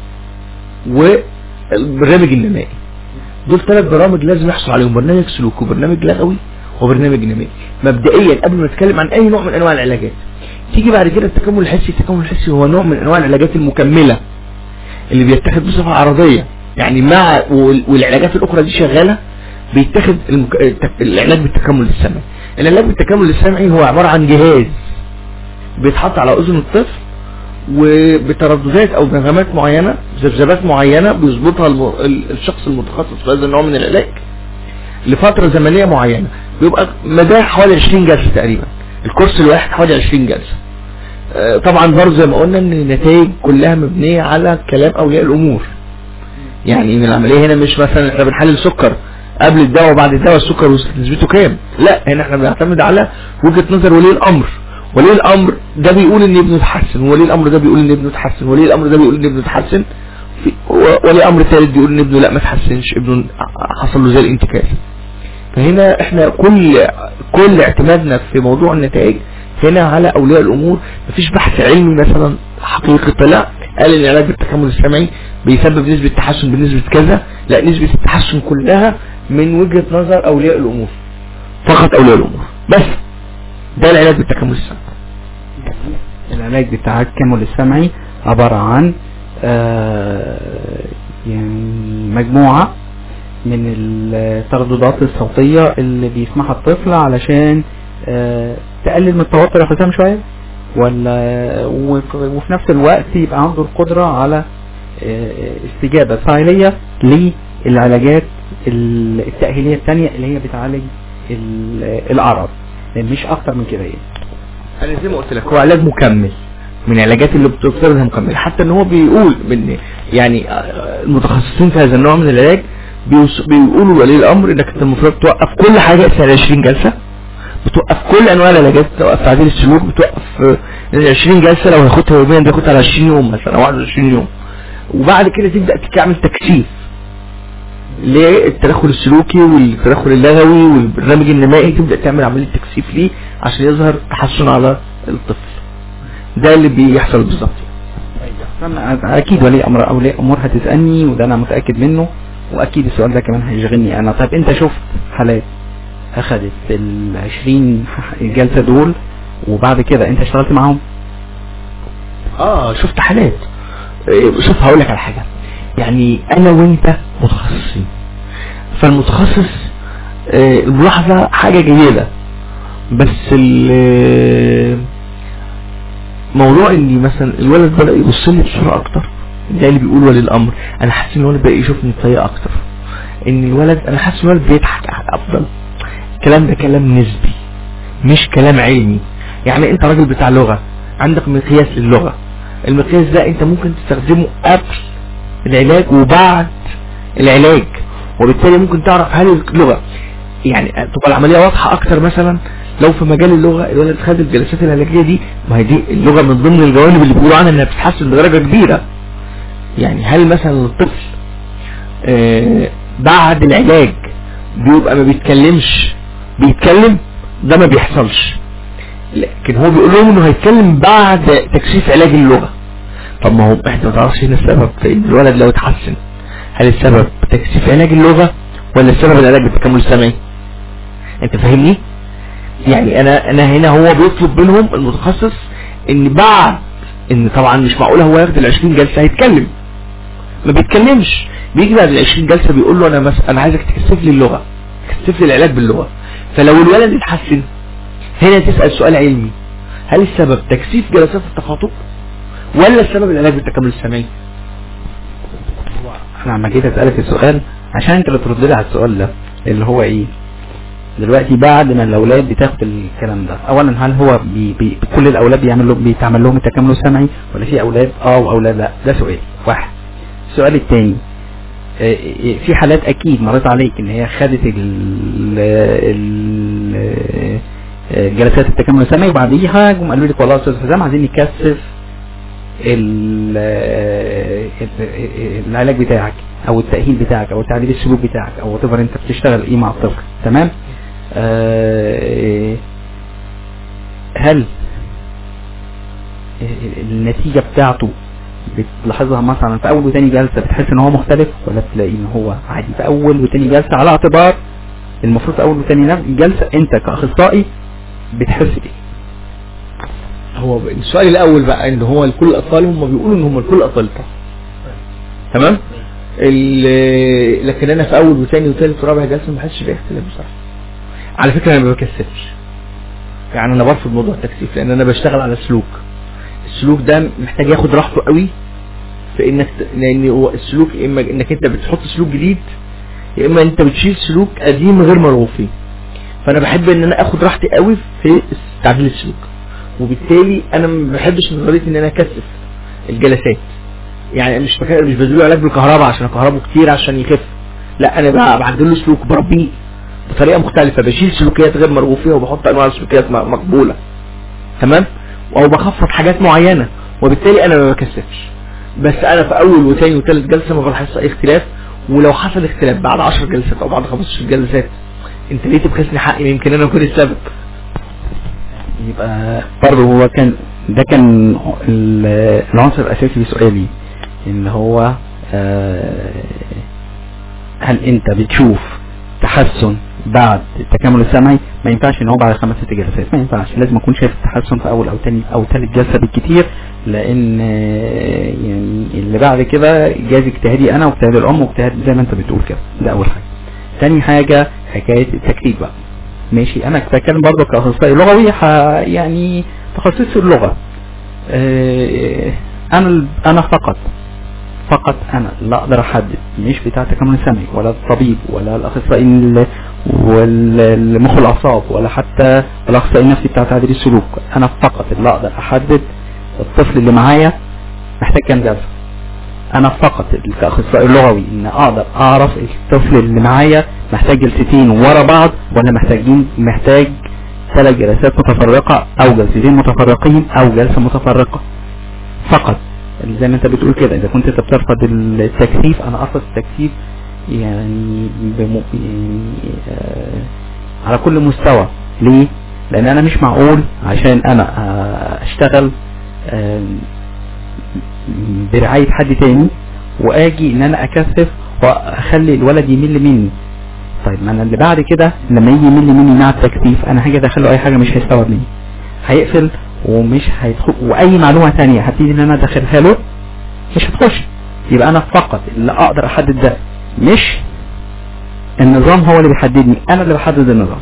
والبرنامج النمائي دول ثلاث برامج لازم يحصل عليهم برنامج سلوك وبرنامج لغوي وبرنامج نمائي مبدئيا قبل ما نتكلم عن اي نوع من انواع العلاجات تيجي بعد كده التكامل الحسي التكامل الحسي هو نوع من انواع العلاجات المكملة اللي بيتاخد بصفة عرضية يعني مع وال- والعلاجات الاخرى دي شغالة بيتاخد المك... التك- العلاج بالتكامل السمعي العلاج بالتكامل السمعي هو عبارة عن جهاز بيتحط على اذن الطفل وبترددات او نغمات معينة ذبذبات معينة بيظبطها الم... ال- الشخص المتخصص في هذا النوع من العلاج لفترة زمنية معينة بيبقى مداه حوالي 20 جلسة تقريبا الكورس الواحد حوالي 20 جلسة آه، طبعا برضه زي ما قلنا ان النتائج كلها مبنيه على كلام اولياء الامور يعني من العمليه هنا مش مثلا احنا بنحلل سكر قبل الدواء وبعد الدواء السكر وصلت نسبته كام لا هنا احنا بنعتمد على وجهه نظر ولي الامر ولي الامر ده بيقول ان ابنه اتحسن ولي الامر ده بيقول ان ابنه اتحسن ولي الامر ده بيقول ان ابنه اتحسن في و- ولي امر ثالث بيقول ان ابنه لا ما اتحسنش ابنه حصل له زي الانتكاس فهنا احنا كل كل اعتمادنا في موضوع النتائج هنا على اولياء الامور مفيش بحث علمي مثلا حقيقي طلع قال ان علاج بالتكامل السمعي بيسبب نسبة تحسن بنسبة كذا لا نسبة التحسن كلها من وجهة نظر اولياء الامور فقط اولياء الامور بس ده العلاج بالتكامل السمعي العلاج بتاع التكامل السمعي عبارة عن آه، يعني مجموعة من الترددات الصوتية اللي بيسمعها الطفل علشان آه، تقلل من التوتر يا حسام شوية ولا وف- وفي نفس الوقت يبقى عنده القدرة على آه، استجابة فعالية للعلاجات ال- التأهيلية التانية اللي هي بتعالج ال- الأعراض مش أكتر من كده يعني انا زي ما قلت لك هو علاج مكمل من العلاجات اللي بتفترضها مكمل حتى ان هو بيقول من يعني آه، المتخصصين في هذا النوع من العلاج بيوص- بيقولوا لولي الامر انك انت المفروض توقف كل حاجه في 20 جلسه بتوقف كل انواع العلاجات بتوقف تعديل السلوك بتوقف آه، ال 20 جلسه لو هياخدها يوميا بياخدها على 20 يوم مثلا او 21 يوم وبعد كده تبدا تعمل تكثيف للتدخل السلوكي والتدخل اللغوي والبرنامج النمائي تبدا تعمل عمليه تكثيف ليه عشان يظهر تحسن على الطفل ده اللي بيحصل بالظبط أنا اكيد ولي امر اولياء امور هتسالني وده انا متاكد منه واكيد السؤال ده كمان هيشغلني انا طيب انت شفت حالات اخذت ال 20 جلسه دول وبعد كده انت اشتغلت معاهم اه شفت حالات إيه، شوف هقول لك على حاجه يعني انا وانت متخصصين فالمتخصص آه، الملاحظه حاجه جيده بس ال- موضوع ان مثلا الولد بدا يبص لي بسرعه اكتر ده اللي بيقول ولي الامر انا حاسس ان الولد بدا يشوفني بطريقه اكتر ان الولد انا حاسس ان الولد بيضحك افضل الكلام ده كلام نسبي مش كلام علمي يعني انت راجل بتاع لغة عندك مقياس للغة المقياس ده انت ممكن تستخدمه قبل العلاج وبعد العلاج وبالتالي ممكن تعرف هل اللغة يعني تبقى العملية واضحة اكتر مثلا لو في مجال اللغة الولد خد الجلسات العلاجية دي ما هي دي اللغة من ضمن الجوانب اللي بيقولوا عنها انها بتتحسن بدرجة كبيرة يعني هل مثلا الطفل آه بعد العلاج بيبقى ما بيتكلمش بيتكلم ده ما بيحصلش لكن هو بيقول لهم انه هيتكلم بعد تكثيف علاج اللغة طب ما هو احنا ما تعرفش هنا السبب في ان الولد لو اتحسن هل السبب تكثيف علاج اللغة ولا السبب العلاج بالتكامل السمعي انت فاهمني يعني انا انا هنا هو بيطلب منهم المتخصص ان بعد ان طبعا مش معقوله هو ياخد ال 20 جلسه هيتكلم ما بيتكلمش بيجي بعد ال 20 جلسه بيقول له انا مس... انا عايزك تكثف لي اللغه تكثف لي العلاج باللغه فلو الولد اتحسن هنا تسال سؤال علمي هل السبب تكثيف جلسات التخاطب ولا السبب العلاج بالتكامل السمعي انا لما جيت اسالك السؤال عشان انت اللي ترد لي على السؤال ده اللي هو ايه دلوقتي بعد ما الاولاد بتاخد الكلام ده اولا هل هو بي بي كل الاولاد بيعمل لهم بيتعمل لهم التكامل السمعي ولا في اولاد اه واولاد لا ده سؤال واحد السؤال الثاني في حالات اكيد مريت عليك ان هي خدت ال ال جلسات التكامل السمعي وبعديها جم قالوا لك والله يا استاذ حسام عايزين نكثف ال- العلاج بتاعك او التأهيل بتاعك او تعديل السلوك بتاعك او whatever انت بتشتغل ايه مع الطفل تمام آه، هل النتيجة بتاعته بتلاحظها مثلا في اول وتاني جلسة بتحس ان هو مختلف ولا بتلاقي ان هو عادي في اول وتاني جلسة على اعتبار المفروض في اول وتاني جلسة انت كاخصائي بتحس بايه هو السؤال الاول بقى ان هو لكل الاطفال هم بيقولوا ان هم لكل الاطفال طبعا تمام ال- لكن انا في اول وثاني وثالث ورابع جلسه ما بحسش باي اختلاف بصراحه على فكره انا ما بكسبش يعني انا برفض موضوع التكثيف لان انا بشتغل على سلوك السلوك ده محتاج ياخد راحته قوي في انك ت... لان هو السلوك يا اما انك انت بتحط سلوك جديد يا اما انت بتشيل سلوك قديم غير مرغوب فيه فانا بحب ان انا اخد راحتي قوي في تعديل السلوك وبالتالي انا ما بحبش نظريه ان انا اكثف الجلسات يعني مش بك... مش بديله علاج بالكهرباء عشان اكهربه كتير عشان يخف لا انا بقى بعدل له سلوك بربيه بطريقه مختلفه بشيل سلوكيات غير مرغوب فيها وبحط انواع سلوكيات م- مقبوله تمام او بخفض حاجات معينه وبالتالي انا ما بكثفش بس انا في اول وثاني وثالث جلسه ما بلاحظش اي اختلاف ولو حصل اختلاف بعد 10 جلسات او بعد 15 جلسات انت ليه تبخسني حقي يمكن انا اكون السبب يبقى برضه هو كان ده كان ال- العنصر الاساسي في سؤالي ان هو آه، هل انت بتشوف تحسن بعد التكامل السمعي ما ينفعش ان هو بعد خمس ست جلسات ما ينفعش لازم اكون شايف التحسن في اول او تاني او تالت جلسه بالكتير لان آه، يعني اللي بعد كده جاز اجتهادي انا واجتهاد الام واجتهاد زي ما انت بتقول كده ده اول حاجه تاني حاجه حكايه التكتيك بقى ماشي انا بتكلم برضه كاخصائي لغوي ح- يعني تخصصي في اللغه آه، انا انا فقط فقط انا لا اقدر احدد مش بتاع تكامل سمعي ولا الطبيب ولا الاخصائي ال- والمخ والاعصاب ولا حتى الاخصائي النفسي بتاع تعديل السلوك انا فقط اللي اقدر احدد الطفل اللي معايا محتاج كام جلسه انا فقط كاخصائي لغوي ان اقدر اعرف الطفل اللي معايا محتاج جلستين ورا بعض ولا محتاجين محتاج ثلاث جلسات متفرقة او جلستين متفرقين او جلسة متفرقة فقط زي ما انت بتقول كده اذا كنت انت بترفض التكثيف انا ارفض التكثيف يعني, بم... يعني آه على كل مستوى ليه لان انا مش معقول عشان انا آه اشتغل آه برعاية حد تاني واجي ان انا اكثف واخلي الولد يمل مني طيب ما انا اللي بعد كده لما يجي يمل مني مع التكثيف انا هاجي ادخله اي حاجه مش هيستوعب مني هيقفل ومش هيدخل واي معلومه تانية هبتدي ان انا ادخلها له مش هتخش يبقى انا فقط اللي اقدر احدد ده مش النظام هو اللي بيحددني انا اللي بحدد النظام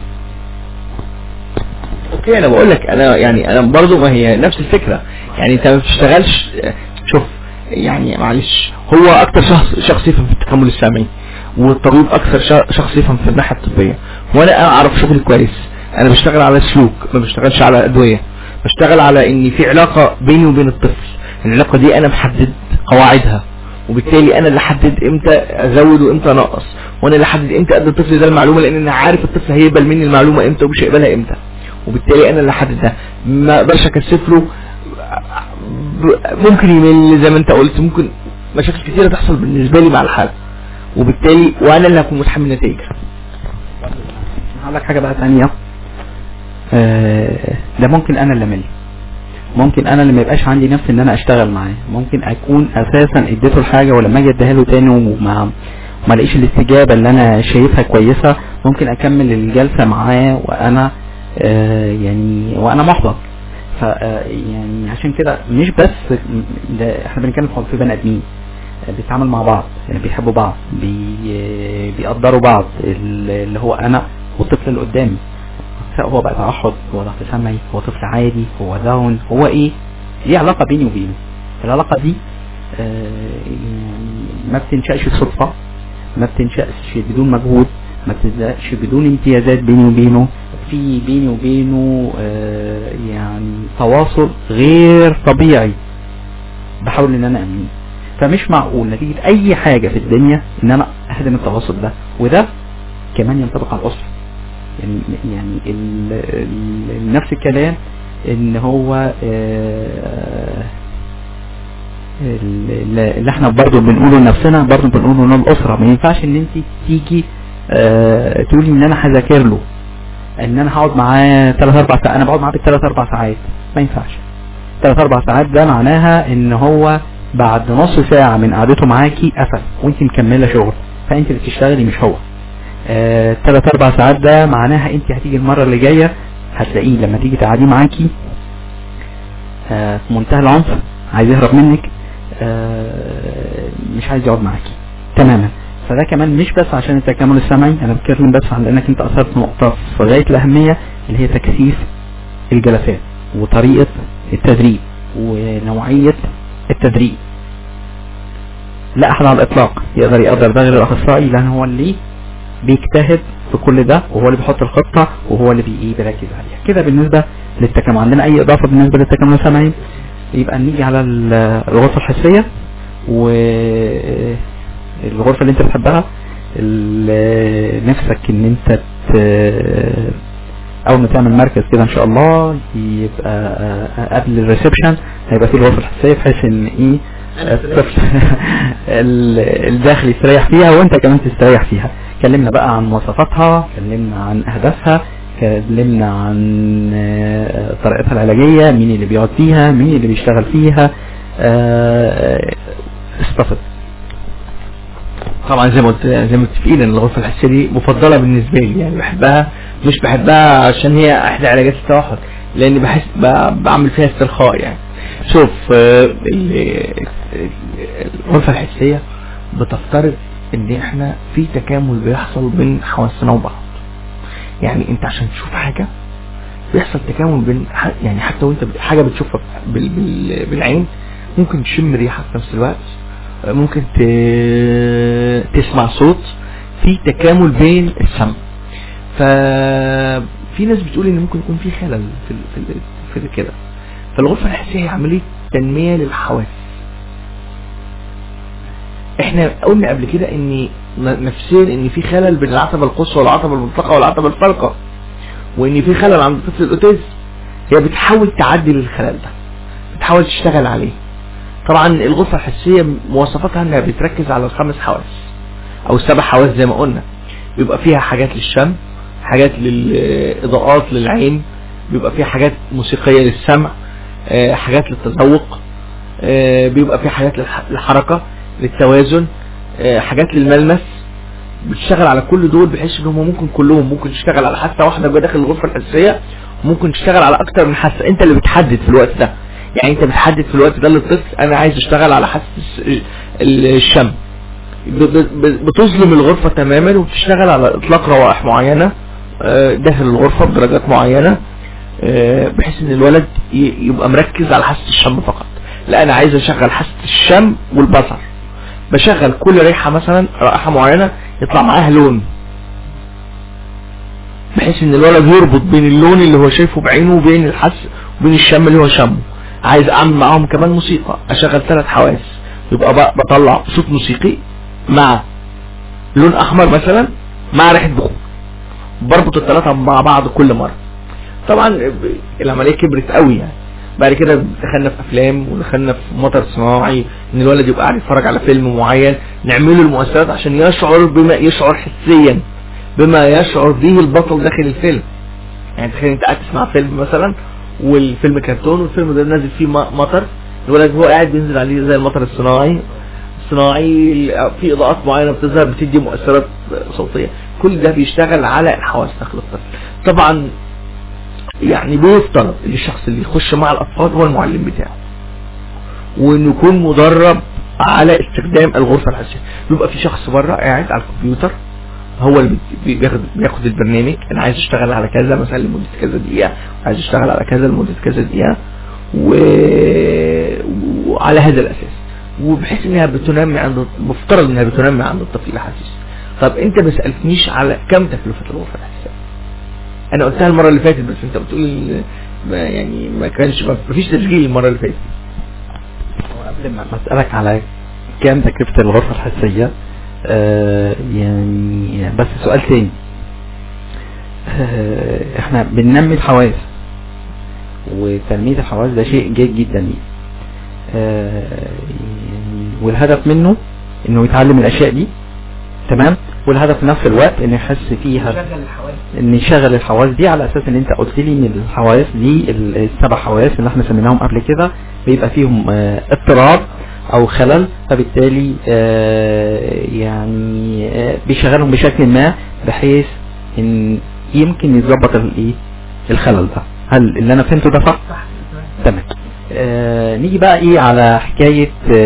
اوكي انا بقول لك انا يعني انا برضو ما هي نفس الفكره يعني انت ما بتشتغلش شوف يعني معلش هو اكتر شخص شخص يفهم في التكامل السمعي والطبيب اكثر ش- شخص يفهم في الناحيه الطبيه وانا اعرف شغلي كويس انا بشتغل على سلوك ما بشتغلش على ادويه بشتغل على ان في علاقه بيني وبين الطفل العلاقه دي انا محدد قواعدها وبالتالي انا اللي احدد امتى ازود وامتى انقص وانا اللي احدد امتى ادي الطفل ده المعلومه لان انا عارف الطفل هيقبل مني المعلومه امتى ومش هيقبلها امتى وبالتالي انا اللي احدد ده ما اقدرش اكثف له ممكن يمل زي ما انت قلت ممكن مشاكل كتيره تحصل بالنسبه لي مع الحاله وبالتالي وانا اللي هكون متحمل نتائجها هقول لك حاجه بقى ثانيه آه، ده ممكن انا اللي ملي ممكن انا اللي ما يبقاش عندي نفس ان انا اشتغل معاه ممكن اكون اساسا اديته الحاجه ولما اجي اديها له تاني وما ما الاقيش الاستجابه اللي انا شايفها كويسه ممكن اكمل الجلسه معاه وانا آه يعني وانا محبط ف آه، يعني عشان كده مش بس ده احنا بنتكلم في بني ادمين آه، بيتعامل مع بعض يعني بيحبوا بعض بي آه، بيقدروا بعض اللي هو انا والطفل اللي قدامي سواء هو بقى توحد هو ضغط سمعي هو طفل عادي هو داون هو ايه دي علاقة بيني وبينه العلاقة دي آه، يعني ما بتنشأش صدفة ما بتنشأش بدون مجهود ما بتنشأش بدون امتيازات بيني وبينه في بيني وبينه آه، يعني تواصل غير طبيعي بحاول ان انا امنيه فمش معقول نتيجة اي حاجة في الدنيا ان انا اهدم التواصل ده وده كمان ينطبق على الاسرة يعني يعني ال ال نفس الكلام ان هو آه، ال- اللي احنا برضه بنقوله لنفسنا برضه بنقوله للاسره ما ينفعش ان انت تيجي آه، تقولي ان انا هذاكر له ان انا هقعد معاه ثلاث اربع ساعات انا بقعد معاه بالثلاث اربع ساعات ما ينفعش ثلاث اربع ساعات ده معناها ان هو بعد نص ساعه من قعدته معاكي قفل وانت مكمله شغل فانت اللي بتشتغلي مش هو آه، ثلاث اربع ساعات ده معناها انت هتيجي المره اللي جايه هتلاقيه لما تيجي تقعديه معاكي آه، في منتهى العنف عايز يهرب منك آه، مش عايز يقعد معاكي تماما فده كمان مش بس عشان التكامل السمعي انا بتكلم بس عن انك انت اثرت نقطه في غايه الاهميه اللي هي تكثيف الجلسات وطريقه التدريب ونوعيه التدريب لا احد على الاطلاق يقدر يقدر ده غير الاخصائي لان هو اللي بيجتهد في كل ده وهو اللي بيحط الخطة وهو اللي بي- إيه بيركز عليها كده بالنسبة للتكامل عندنا أي إضافة بالنسبة للتكامل يا سامعين يبقى نيجي على ال- الغرفة الحسية والغرفة اللي انت بتحبها اللي نفسك ان انت ت- اول ما تعمل مركز كده ان شاء الله يبقى آه، قبل الريسبشن هيبقى فيه الغرفة الحسية بحيث ان ايه الطفل ال- الداخل يستريح فيها وانت كمان تستريح فيها اتكلمنا بقى عن مواصفاتها اتكلمنا عن اهدافها اتكلمنا عن آه، طريقتها العلاجية مين اللي بيقعد فيها مين اللي بيشتغل فيها آه، استفد طبعا زي ما قلت زي ما متفقين ان الغرفه الحسيه دي مفضله بالنسبه لي يعني بحبها مش بحبها عشان هي احدى علاجات التوحد لان بحس ب- بعمل فيها استرخاء يعني شوف آه، ال- الغرفه الحسيه بتفترض ان احنا في تكامل بيحصل بين حواسنا وبعض يعني انت عشان تشوف حاجه بيحصل تكامل بين ح- يعني حتى وانت بت- حاجه بتشوفها بال- بال- بالعين ممكن تشم ريحه في نفس الوقت ممكن ت- تسمع صوت في تكامل بين السمع ففي ناس بتقول ان ممكن يكون في خلل في ال- في ال- في كده فالغرفه الحسيه هي عمليه تنميه للحواس احنا قلنا قبل كده ان ن- نفسيا ان في خلل بين العتبه القصوى والعتبه المطلقه والعتبه الفارقه وان في خلل عند طفل الاوتيزم هي بتحاول تعدل الخلل ده بتحاول تشتغل عليه طبعا الغرفة الحسية مواصفاتها انها بتركز على الخمس حواس او السبع حواس زي ما قلنا بيبقى فيها حاجات للشم حاجات للاضاءات للعين بيبقى فيها حاجات موسيقية للسمع آه، حاجات للتذوق آه، بيبقى فيها حاجات للح- للحركة للتوازن آه، حاجات للملمس بتشتغل على كل دول بحيث ان هم ممكن كلهم ممكن تشتغل على حاسه واحده جوه داخل الغرفه الحسيه وممكن تشتغل على اكتر من حاسه انت اللي بتحدد في الوقت ده يعني انت بتحدد في الوقت ده للطفل انا عايز اشتغل على حاسه الس- الشم ب- ب- بتظلم الغرفه تماما وبتشتغل على اطلاق روائح معينه آه، داخل الغرفه بدرجات معينه آه، بحيث ان الولد ي- يبقى مركز على حاسه الشم فقط لا انا عايز اشغل حاسه الشم والبصر بشغل كل ريحه مثلا رائحه معينه يطلع معاها لون بحيث ان الولد يربط بين اللون اللي هو شايفه بعينه وبين الحس وبين الشم اللي هو شمه عايز اعمل معاهم كمان موسيقى اشغل ثلاث حواس يبقى بقى بطلع صوت موسيقي مع لون احمر مثلا مع ريحه بخور بربط الثلاثه مع بعض كل مره طبعا ب- العمليه كبرت قوي يعني بعد كده دخلنا في افلام ودخلنا في مطر صناعي ان الولد يبقى قاعد يتفرج على فيلم معين نعمله المؤثرات عشان يشعر بما يشعر حسيا بما يشعر به البطل داخل الفيلم يعني تخيل انت قاعد تسمع فيلم مثلا والفيلم كرتون والفيلم ده نازل فيه م- مطر الولد هو قاعد بينزل عليه زي المطر الصناعي الصناعي في اضاءات معينه بتظهر بتدي مؤثرات صوتيه كل ده بيشتغل على الحواس داخل الطفل طبعا يعني بيفترض ان الشخص اللي يخش مع الاطفال هو المعلم بتاعه وانه يكون مدرب على استخدام الغرفه الحسيه بيبقى في شخص بره قاعد على الكمبيوتر هو اللي بي- بياخد بياخد البرنامج انا عايز اشتغل على كذا مثلا لمده كذا دقيقه عايز اشتغل على كذا لمده كذا دقيقه و... وعلى هذا الاساس وبحيث انها بتنمي عند مفترض انها بتنمي عند الطفل الاحاسيس طب انت ما سالتنيش على كم تكلفه الغرفه الحسيه انا قلتها المره اللي فاتت بس انت بتقول ما يعني ما كانش ما فيش تسجيل المره اللي فاتت قبل ما ما اسالك على كام تكلفه الغرفه الحسيه آه يعني بس سؤال تاني آه احنا بننمي الحواس وتنميه الحواس ده شيء جيد جدا ليه آه يعني والهدف منه انه يتعلم الاشياء دي تمام والهدف في نفس الوقت انه يحس فيها ان يشغل الحواس دي على اساس ان انت قلت لي ان الحواس دي ال- السبع حواس اللي احنا سميناهم قبل كده بيبقى فيهم آه، اضطراب او خلل فبالتالي آه، يعني آه، بيشغلهم بشكل ما بحيث ان يمكن يتظبط الايه الخلل ده هل اللي انا فهمته ده صح؟ تمام آه نيجي بقى ايه على حكاية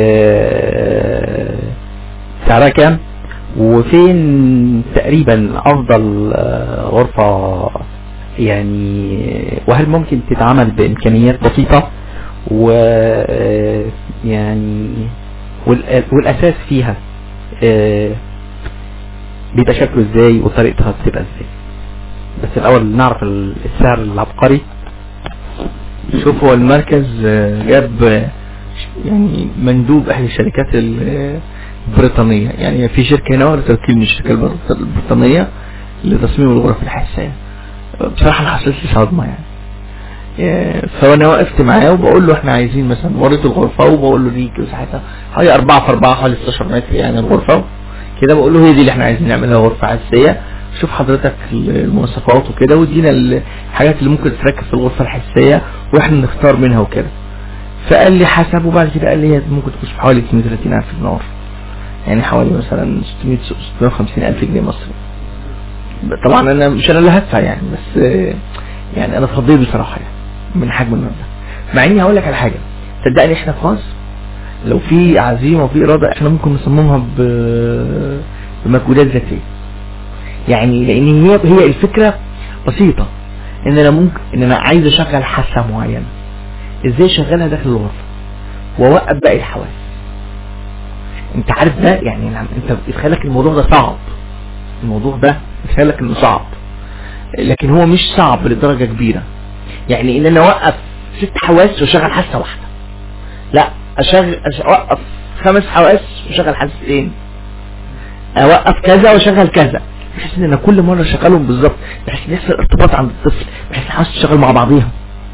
آه سعرها كام وفين تقريبا افضل آه غرفة يعني وهل ممكن تتعمل بامكانيات بسيطة و آه، يعني والأ- والاساس فيها آه، بيبقى شكله ازاي وطريقتها بتبقى ازاي بس الاول نعرف ال- السعر العبقري شوف هو المركز آه، جاب آه، يعني مندوب احد الشركات ال- آه، البريطانية يعني في شركة هنا واخدة توكيل من الشركة البر- البريطانية لتصميم الغرف الحسية بصراحة انا حصلت لي صدمة يعني آه، فانا وقفت معاه وبقول له احنا عايزين مثلا وريته الغرفة وبقول له دي مساحتها حوالي 4 في 4 حوالي 16 متر يعني الغرفة كده بقول له هي دي اللي احنا عايزين نعملها غرفة حسية شوف حضرتك المواصفات وكده وادينا الحاجات اللي ممكن تتركب في الغرفة الحسية واحنا نختار منها وكده فقال لي حسب وبعد كده قال لي هي ممكن تخش في حوالي 32 ألف دينار يعني حوالي مثلا 600 650 ألف جنيه مصري طبعا انا مش انا اللي هدفع يعني بس آه، يعني انا اتخضيت بصراحة يعني من حجم المبلغ مع اني هقول لك على حاجة صدقني احنا في مصر لو في عزيمة وفي إرادة احنا ممكن نصممها ب- بمجهودات ذاتية يعني لان هي هي الفكرة بسيطة ان انا ممكن ان انا عايز اشغل حاسة معينة ازاي اشغلها داخل الغرفة واوقف باقي الحواس انت عارف ده يعني نعم انت بتخيلك الموضوع ده صعب الموضوع ده بتخيلك انه صعب لكن هو مش صعب لدرجة كبيرة يعني ان انا اوقف ست حواس واشغل حاسة واحدة لا اشغل أش- اوقف خمس حواس واشغل حاستين اوقف كذا واشغل كذا بحيث ان انا كل مره اشغلهم بالظبط بحيث ان يحصل ارتباط عند الطفل بحيث الحواس تشتغل مع بعضيها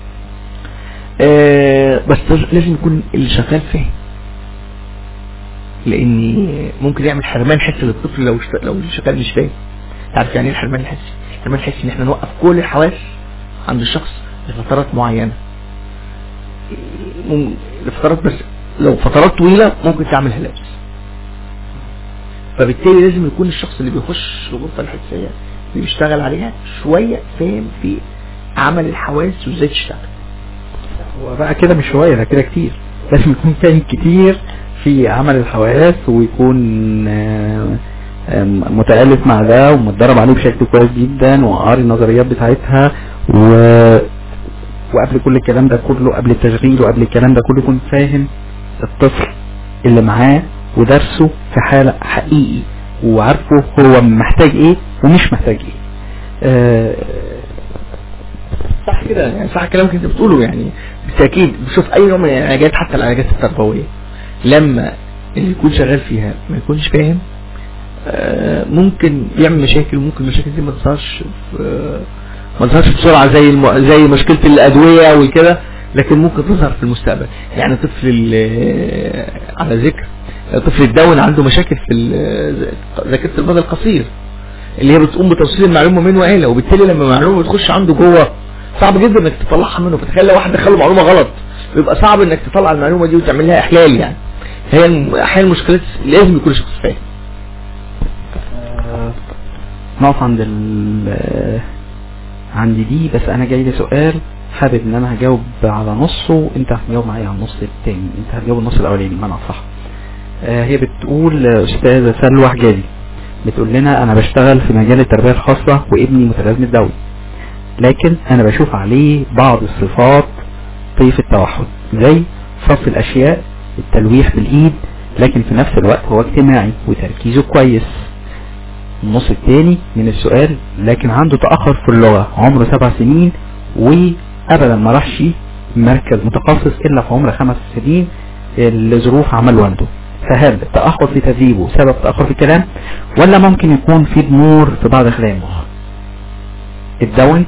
آه بس لازم يكون اللي شغال فاهم لان ممكن يعمل حرمان حسي للطفل لو اشت... لو اللي شغال مش فاهم تعرف يعني ايه الحرمان الحسي الحرمان الحسي ان احنا نوقف كل الحواس عند الشخص لفترات معينه مم- لفترات بس لو فترات طويله ممكن تعمل هلاوس فبالتالي لازم يكون الشخص اللي بيخش الغرفة الحسية اللي بيشتغل عليها شوية فاهم في عمل الحواس وازاي تشتغل هو بقى كده مش شوية ده كده كتير لازم يكون فاهم كتير في عمل الحواس ويكون آه، آم، متألف مع ده ومتدرب عليه بشكل كويس جدا وقاري النظريات بتاعتها و وقبل كل الكلام ده كله قبل التشغيل وقبل الكلام ده كله يكون فاهم الطفل اللي معاه ودرسه في حالة حقيقي وعارفه هو محتاج ايه ومش محتاج ايه آه، صح كده يعني صح كلامك انت بتقوله يعني بالتأكيد بشوف اي نوع من العلاجات حتى العلاجات التربوية لما اللي يكون شغال فيها ما يكونش فاهم آه، ممكن يعمل مشاكل وممكن المشاكل دي ما تظهرش في- ما تظهرش بسرعة زي الم... زي مشكلة الأدوية وكده لكن ممكن تظهر في المستقبل يعني طفل ال- على ذكر طفل الداون عنده مشاكل في ال- ذاكرة المدى القصير اللي هي بتقوم بتوصيل المعلومة من وإلى وبالتالي لما المعلومة بتخش عنده جوه صعب جدا انك تطلعها منه فتخيل لو واحد دخله معلومة غلط بيبقى صعب انك تطلع المعلومة دي وتعمل لها احلال يعني هي الم- احيانا المشكلات لازم يكون شخص فاهم آه، نقف عند ال آه، عند دي بس انا جاي لي سؤال حابب ان انا هجاوب على نصه وانت هتجاوب معايا على النص التاني انت هتجاوب النص الاولاني بمعنى صح هي بتقول آه، استاذة سلوى حجازي بتقول لنا انا بشتغل في مجال التربية الخاصة وابني متلازمة دولي لكن انا بشوف عليه بعض الصفات طيف التوحد زي صف الاشياء التلويح بالايد لكن في نفس الوقت هو اجتماعي وتركيزه كويس النص الثاني من السؤال لكن عنده تأخر في اللغة عمره سبع سنين وأبدا ما راحش مركز متخصص إلا في عمر خمس سنين لظروف عمل والده فهل التأخر في تدريبه سبب تأخر في الكلام ولا ممكن يكون في ضمور في بعض خلايا المخ الدون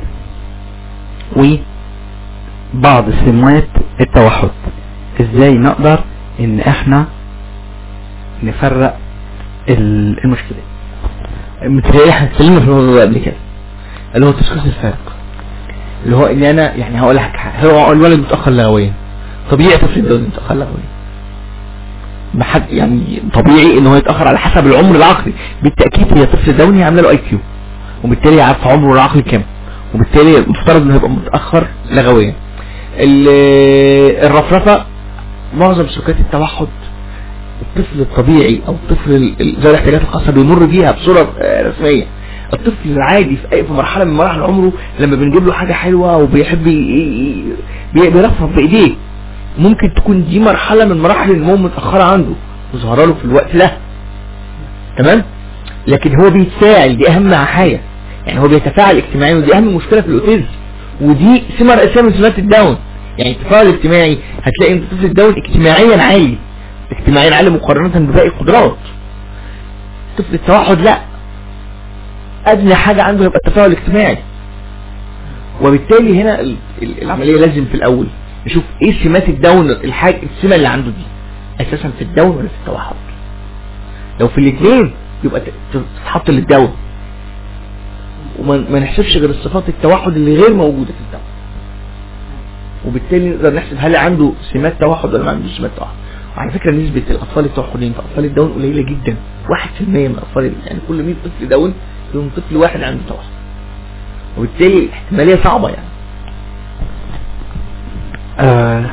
وبعض سمات التوحد ازاي نقدر ان احنا نفرق ال- المشكلة متهيألي احنا اتكلمنا في الموضوع ده قبل كده اللي هو تشخيص الفرق اللي هو ان انا يعني هقول لك حاجة هو الولد متأخر لغويا طبيعي طفل الدولي متأخر لغويا بحد يعني طبيعي ان هو يتأخر على حسب العمر العقلي بالتأكيد هي طفل دولي عامله له اي كيو وبالتالي عارف عمره العقلي كام وبالتالي المفترض انه يبقى متأخر لغويا ال- الرفرفة معظم سلوكات التوحد الطفل الطبيعي او الطفل ال- ال- ذوي الاحتياجات الخاصه بيمر بيها بصوره آه، رسميه الطفل العادي في اي في مرحله من مراحل عمره لما بنجيب له حاجه حلوه وبيحب ي- ي- بي- بيرفرف بايديه ممكن تكون دي مرحله من مراحل النمو متاخره عنده وظهر له في الوقت ده تمام لكن هو بيتفاعل دي اهم حاجه يعني هو بيتفاعل اجتماعيا ودي اهم مشكله في الاوتيزم ودي سمه رئيسيه من سمات الداون يعني التفاعل الاجتماعي هتلاقي ان طفل الداون اجتماعيا عالي اجتماعيا عالي مقارنه بباقي القدرات طفل التوحد لا ادنى حاجه عنده يبقى التفاعل الاجتماعي وبالتالي هنا ال- ال- العمليه لازم في الاول نشوف ايه سمات الداون الحاجه السمه اللي عنده دي اساسا في الداون ولا في التوحد لو في الاثنين يبقى ت- تتحط للدواء وما ما نحسبش غير الصفات التوحد اللي غير موجودة في الدواء وبالتالي نقدر نحسب هل عنده سمات توحد ولا ما عندوش سمات توحد وعلى فكرة نسبة الأطفال التوحدين في أطفال الداون قليلة جدا واحد في المية من الأطفال يعني كل 100 طفل داون فيهم طفل واحد عنده توحد وبالتالي الاحتمالية صعبة يعني آه،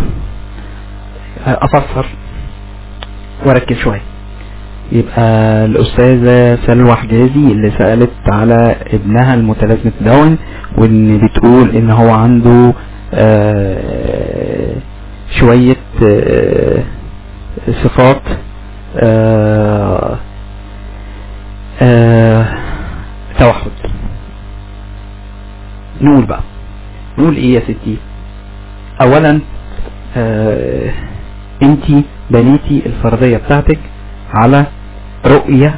أفسر وأركز شوية يبقى الأستاذة سلوى حجازي اللي سألت على ابنها المتلازمة داون وإن بتقول إن هو عنده آه، شوية آه، صفات آه، آه، توحد نقول بقى نقول ايه يا ستي اولا آه انت بنيتي الفرضية بتاعتك على رؤية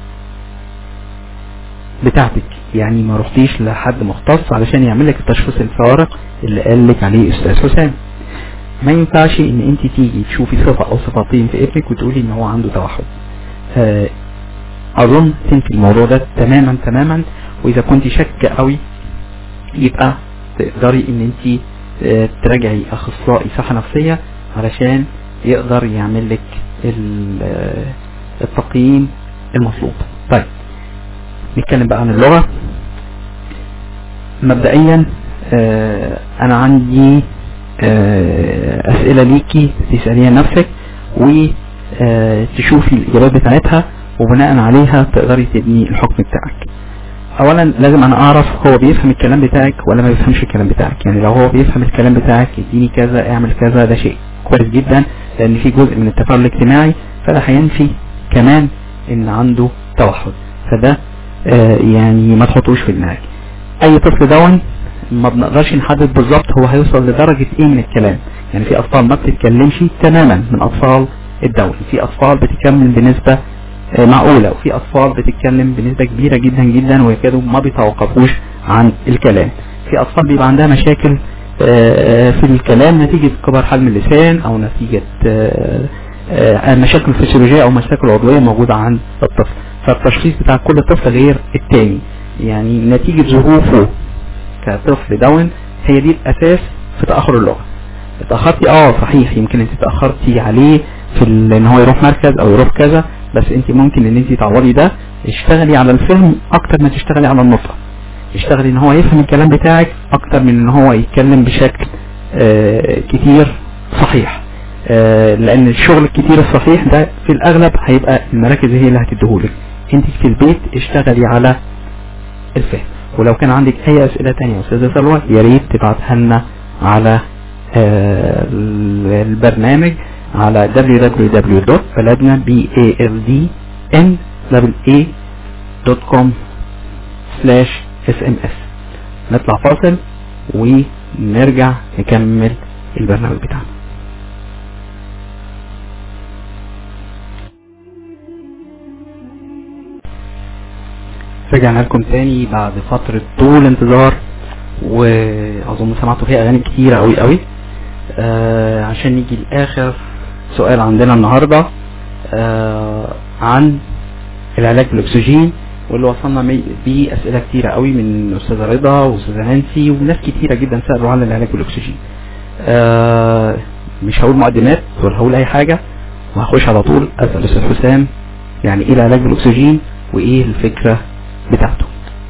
بتاعتك يعني ما رحتيش لحد مختص علشان يعمل لك التشخيص الفارق اللي قال لك عليه استاذ حسام ما ينفعش ان انت تيجي تشوفي صفة او صفتين في ابنك وتقولي ان هو عنده توحد آه اظن تنفي الموضوع ده تماما تماما واذا كنت شاكه قوي يبقى تقدري ان انت آه، تراجعي اخصائي صحة نفسية علشان يقدر يعمل لك ال- آه، التقييم المطلوب طيب نتكلم بقى عن اللغة مبدئيا آه، انا عندي آه، اسئلة ليكي تسأليها نفسك وتشوفي الاجابات بتاعتها وبناء عليها تقدري تبني الحكم بتاعك اولا لازم انا اعرف هو بيفهم الكلام بتاعك ولا ما بيفهمش الكلام بتاعك يعني لو هو بيفهم الكلام بتاعك اديني كذا اعمل كذا ده شيء كويس جدا لان في جزء من التفاعل الاجتماعي فده هينفي كمان ان عنده توحد فده آه يعني ما تحطوش في دماغك اي طفل دون ما بنقدرش نحدد بالظبط هو هيوصل لدرجة ايه من الكلام يعني في اطفال ما بتتكلمش تماما من اطفال الدون في اطفال بتكمل بنسبة آه، معقولة وفي أطفال بتتكلم بنسبة كبيرة جدا جدا ويكادوا ما بيتوقفوش عن الكلام في أطفال بيبقى عندها مشاكل آه، في الكلام نتيجة كبر حجم اللسان أو نتيجة آه، آه، مشاكل فسيولوجية أو مشاكل عضوية موجودة عند الطفل فالتشخيص بتاع كل طفل غير التاني يعني نتيجة ظروفه كطفل داون هي دي الأساس في تأخر اللغة اتأخرتي اه صحيح يمكن انت اتأخرتي عليه في ال- ان هو يروح مركز او يروح كذا بس انت ممكن ان انت تعوضي ده اشتغلي على الفهم اكتر ما تشتغلي على النطق اشتغلي ان هو يفهم الكلام بتاعك اكتر من ان هو يتكلم بشكل آه كتير صحيح آه لان الشغل الكتير الصحيح ده في الاغلب هيبقى المراكز هي اللي هتديهولك انت في البيت اشتغلي على الفهم ولو كان عندك اي اسئله تانية يا استاذه سلوى يا ريت تبعتها لنا على آه، البرنامج على www.بلدنا slash sms نطلع فاصل ونرجع نكمل البرنامج بتاعنا رجعنا لكم تاني بعد فترة طول انتظار واظن سمعتوا فيها اغاني كتيرة قوي قوي آه عشان نيجي لاخر سؤال عندنا النهاردة آه عن العلاج بالاكسجين واللي وصلنا مي- بيه اسئلة كتيرة قوي من استاذة رضا واستاذة نانسي وناس كتيرة جدا سألوا عن العلاج بالاكسجين آه مش هقول مقدمات ولا هقول اي حاجة وهخش على طول اسأل استاذ حسام يعني ايه العلاج بالاكسجين وايه الفكرة بتاعته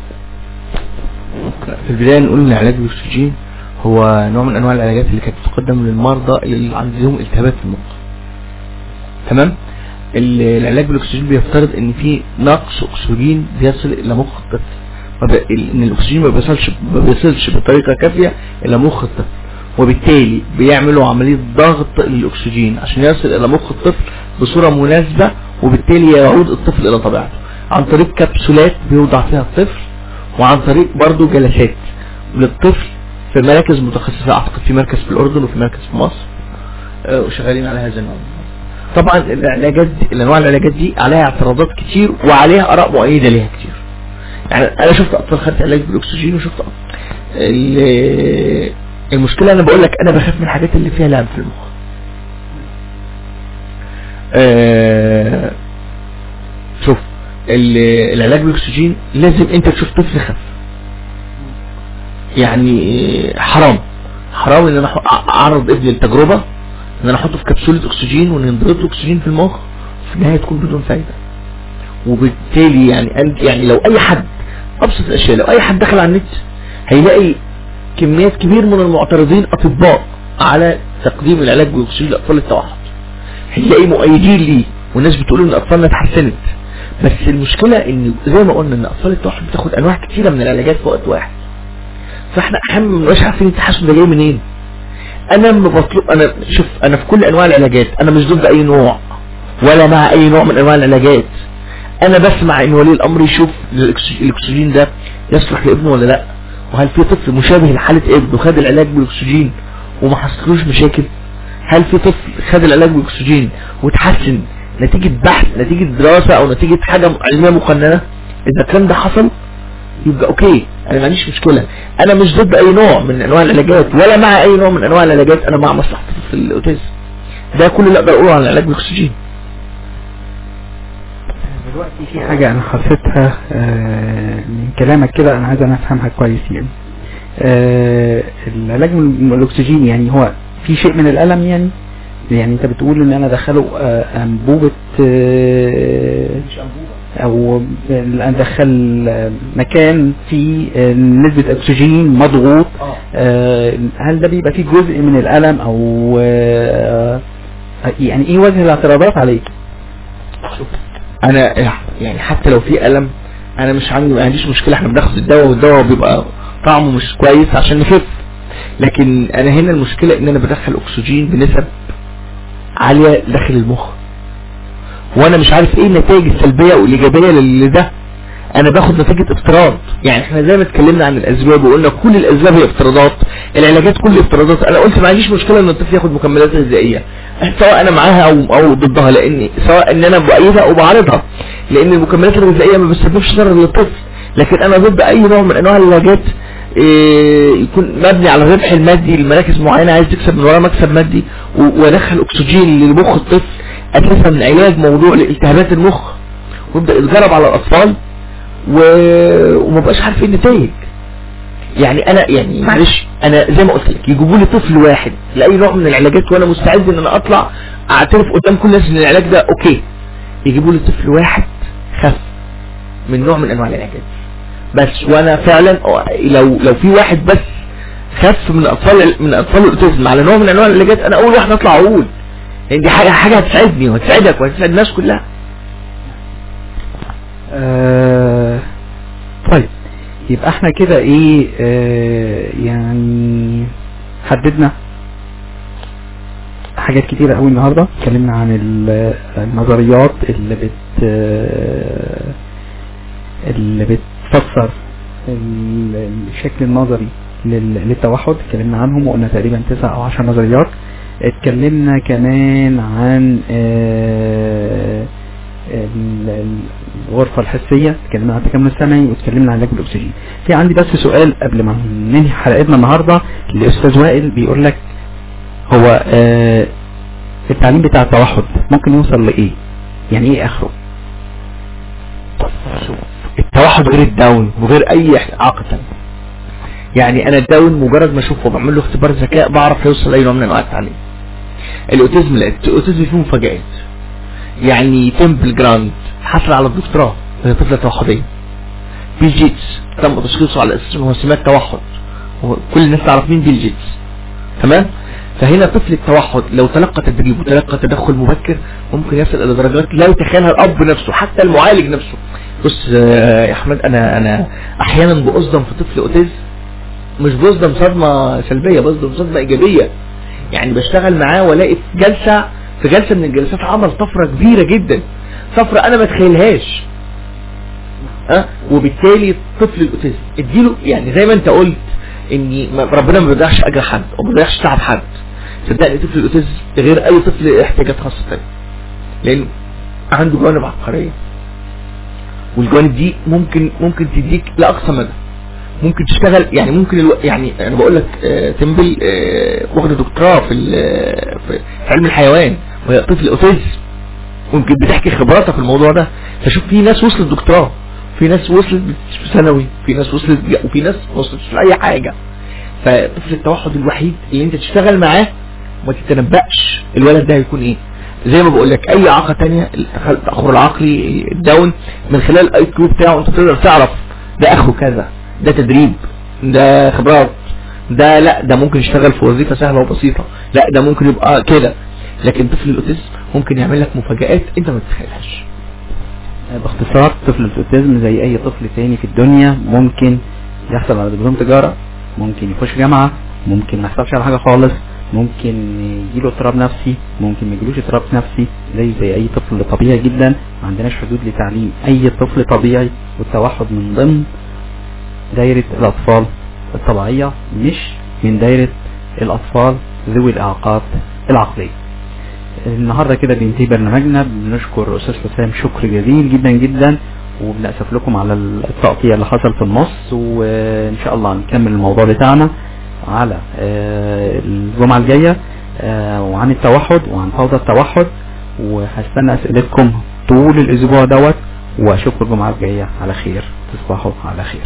في البداية نقول ان علاج الاكسجين هو نوع من انواع العلاجات اللي كانت تقدم للمرضى اللي عندهم التهابات في المخ تمام ال- العلاج بالاكسجين بيفترض ان في نقص اكسجين بيصل الى مخ الطفل ما ب- ال- ان الاكسجين ما بيصلش ما بيصلش بطريقه كافيه الى مخ الطفل وبالتالي بيعملوا عمليه ضغط للاكسجين عشان يصل الى مخ الطفل بصوره مناسبه وبالتالي يعود الطفل الى طبيعته عن طريق كبسولات بيوضع فيها الطفل وعن طريق برضو جلسات للطفل في مراكز متخصصة اعتقد في مركز في الاردن وفي مركز في مصر آه، وشغالين على هذا النوع طبعا العلاجات دي الانواع العلاجات دي عليها اعتراضات كتير وعليها اراء مؤيدة ليها كتير يعني انا شفت اطفال خدت علاج بالاكسجين وشفت أطفال. ال- المشكلة انا بقول لك انا بخاف من الحاجات اللي فيها لعب في المخ آه، شوف ال- العلاج بالاكسجين لازم انت تشوف طفل خف يعني حرام حرام ان انا أح- اعرض ابني للتجربة ان انا احطه في كبسولة اكسجين وان ينضغط له اكسجين في المخ في النهاية تكون بدون فايدة وبالتالي يعني انت يعني لو اي حد ابسط الاشياء لو اي حد دخل على النت هيلاقي كميات كبير من المعترضين اطباء على تقديم العلاج بالاكسجين لاطفال التوحد هيلاقي مؤيدين ليه والناس بتقول ان اطفالنا اتحسنت بس المشكلة ان زي ما قلنا ان اطفال التوحد بتاخد انواع كتيرة من العلاجات في وقت واحد فاحنا احيانا ما بنبقاش عارفين التحسن ده جاي منين انا ما بطلب انا شوف انا في كل انواع العلاجات انا مش ضد اي نوع ولا مع اي نوع من انواع العلاجات انا بسمع ان ولي الامر يشوف الأكس- الاكسجين ده يصلح لابنه ولا لا وهل في طفل مشابه لحالة ابنه خد العلاج بالاكسجين وما حصلوش مشاكل هل في طفل خد العلاج بالاكسجين وتحسن نتيجة بحث نتيجة دراسة او نتيجة حاجة علمية مقننة اذا كان ده حصل يبقى اوكي انا ما عنديش مشكلة انا مش ضد اي نوع من انواع العلاجات ولا مع اي نوع من انواع العلاجات انا مع مصلحة طفل الاوتيزم ده كل اللي اقدر اقوله عن العلاج بالاكسجين دلوقتي في حاجة أنا حسيتها آه، من كلامك كده أنا عايز أنا أفهمها كويس يعني آه، العلاج من الأكسجين يعني هو في شيء من الألم يعني يعني أنت بتقول إن أنا دخله آه، أنبوبة آه، أو أدخل آه، مكان فيه آه، نسبة أكسجين مضغوط آه، هل ده بيبقى فيه جزء من الألم أو آه، يعني إيه وجه الاعتراضات عليه؟ انا يعني حتى لو في الم انا مش عندي ما عنديش مشكله احنا بناخد الدواء والدواء بيبقى طعمه مش كويس عشان نخف لكن انا هنا المشكله ان انا بدخل اكسجين بنسب عاليه داخل المخ وانا مش عارف ايه النتائج السلبيه والايجابيه لده انا باخد نتيجة افتراض يعني احنا زي ما اتكلمنا عن الاسباب وقلنا كل الاسباب هي افتراضات العلاجات كل افتراضات انا قلت ما عنديش مشكلة ان الطفل ياخد مكملات غذائية سواء انا معاها او او ضدها لان سواء ان انا بايدها او بعارضها لان المكملات الغذائية ما بتسببش ضرر للطفل لكن انا ضد اي نوع من انواع العلاجات إيه يكون مبني على الربح المادي لمراكز معينة عايز تكسب من وراها مكسب مادي و- وادخل اكسجين لمخ الطفل اساسا من علاج موضوع لالتهابات المخ ويبدا يتجرب على الاطفال و... وما بقاش عارف ايه النتائج يعني انا يعني معلش انا زي ما قلت لك يجيبوا لي طفل واحد لاي نوع من العلاجات وانا مستعد ان انا اطلع اعترف قدام كل الناس ان العلاج ده اوكي يجيبوا لي طفل واحد خف من نوع من انواع العلاجات بس وانا فعلا لو لو في واحد بس خف من اطفال من اطفال الاوتيزم على نوع من انواع العلاجات انا اول واحد اطلع اقول لان دي حاجه حاجه هتساعدني وهتساعدك وهتساعد الناس كلها آه طيب يبقى احنا كده ايه آه يعني حددنا حاجات كتيرة قوي النهاردة اتكلمنا عن ال- النظريات اللي بت آه، اللي بتفسر ال- الشكل النظري لل- للتوحد اتكلمنا عنهم وقلنا تقريبا تسع او عشر نظريات اتكلمنا كمان عن آه، ال- ال- الغرفة الحسية اتكلمنا عن التكامل السمعي واتكلمنا عن علاج بالاكسجين في عندي بس سؤال قبل ما ننهي حلقتنا النهاردة الاستاذ وائل بيقول لك هو آه التعليم بتاع التوحد ممكن يوصل لايه يعني ايه اخره التوحد غير الداون وغير اي اعاقه تانية. يعني انا الداون مجرد ما اشوفه بعمل له اختبار ذكاء بعرف يوصل لاي نوع من انواع التعليم الاوتيزم لا الاوتيزم فيه مفاجآت يعني تمبل جراند حصل على الدكتوراه وهي طفله توحديه بيل جيتس تم تشخيصه على اساس انه سمات توحد وكل الناس تعرف مين بيل جيتس تمام فهنا طفل التوحد لو تلقى تدريب وتلقى تدخل مبكر ممكن يصل الى درجات لا يتخيلها الاب نفسه حتى المعالج نفسه بص آه، يا احمد انا انا احيانا بأصدم في طفل اوتيزم مش بصدم صدمة سلبية بصدم صدمة ايجابية يعني بشتغل معاه والاقي في جلسة في جلسة من الجلسات عمل طفرة كبيرة جدا طفرة انا ما اتخيلهاش أه؟ وبالتالي طفل الاوتيزم اديله يعني زي ما انت قلت ان ما- ربنا ما بيضيعش اجر حد وما بيضيعش تعب حد صدقني طفل الاوتيزم غير اي طفل احتياجات خاصه تانية لان عنده جوانب عبقريه والجوانب دي ممكن ممكن تديك لاقصى مدى ممكن تشتغل يعني ممكن الو... يعني انا بقول لك آه تمبل آه واخده دكتوراه في ال- في علم الحيوان وهي طفل اوتيزم ممكن بتحكي خبراتها في الموضوع ده فشوف في ناس وصلت دكتوراه في ناس وصلت في ثانوي في ناس وصلت وفي ناس وصلت في اي حاجه فطفل التوحد الوحيد اللي انت تشتغل معاه وما تتنبأش الولد ده هيكون ايه زي ما بقول لك اي اعاقه تانية التاخر العقلي الداون من خلال الاي كيو بتاعه انت تقدر تعرف ده اخره كذا ده تدريب ده خبرات ده لا ده ممكن يشتغل في وظيفه سهله وبسيطه لا ده ممكن يبقى كده لكن طفل الاوتيزم ممكن يعمل لك مفاجآت انت ما تتخيلهاش باختصار طفل الاوتيزم زي اي طفل تاني في الدنيا ممكن يحصل على دبلوم تجارة ممكن يخش جامعة ممكن ما يحصلش على حاجة خالص ممكن يجيله اضطراب نفسي ممكن ما يجيلوش اضطراب نفسي زي زي اي طفل طبيعي جدا ما عندناش حدود لتعليم اي طفل طبيعي والتوحد من ضمن دايرة الاطفال الطبيعية مش من دايرة الاطفال ذوي الاعاقات العقلية النهارده كده بينتهي برنامجنا بنشكر استاذ حسام شكر جزيل جدا جدا وبنأسف لكم على التقطيع اللي حصل في النص وان شاء الله هنكمل الموضوع بتاعنا على آه، الجمعة الجاية آه، وعن التوحد وعن فوضى التوحد وهستنى اسئلتكم طول الاسبوع دوت واشوفكم الجمعة الجاية على خير تصبحوا على خير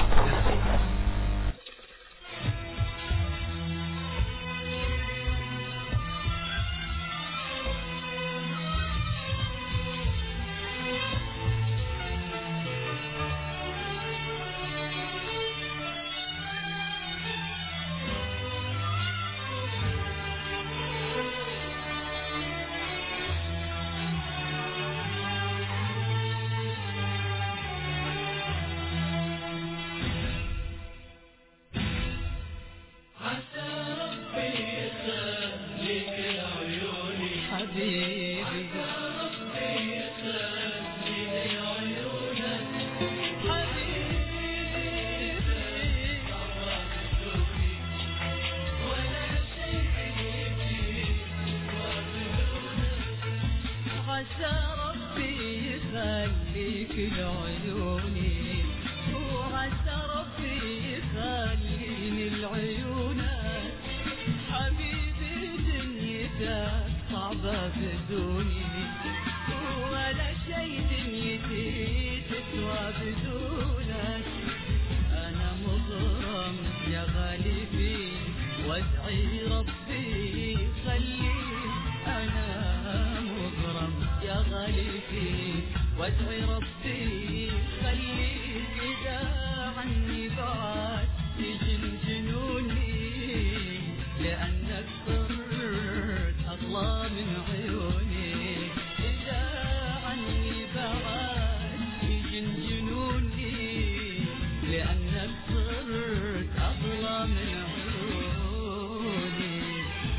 عسى ربي يخليك لعيوني وعسى ربي يخليني لعيونك حبيبي دنيتك صعبة بدوني ولا شي دنيتي تسوى بدونك انا مغرم يا غالي فيك وادعي ربي خليك انا مغرم يا غالي فيك وادعي ربي خليك اذا عني بعد يجن جنوني لانك صرت اغلى من عيوني اذا عني بعد يجن جنوني لأنك صرت أغلى من عيوني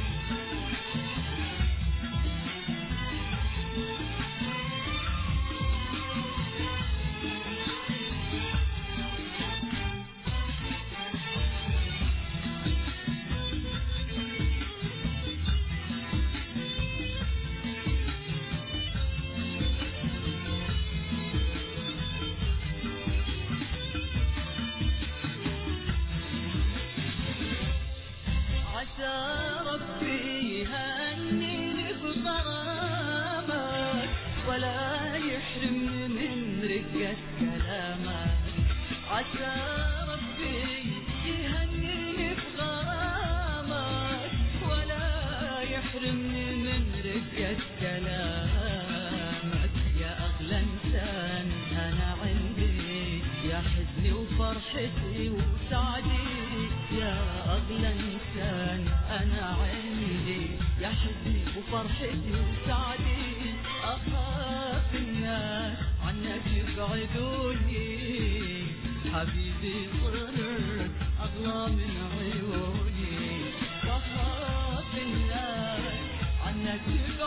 عسى ربي يهنيني بغرامك ولا يحرمني من رقة كلامك عسى ربي يهنيني بغرامك ولا يحرمني من رقة كلامك يا أغلى إنسان أنا عندي يا حزني وفرحتي وسعدي يا أغلى إنسان أنا عندي يا حزني وفرحتي وسعدي أخاف الناس عنك يبعدوني حبيبي صرت أغلى من عيوني أخاف الناس عنك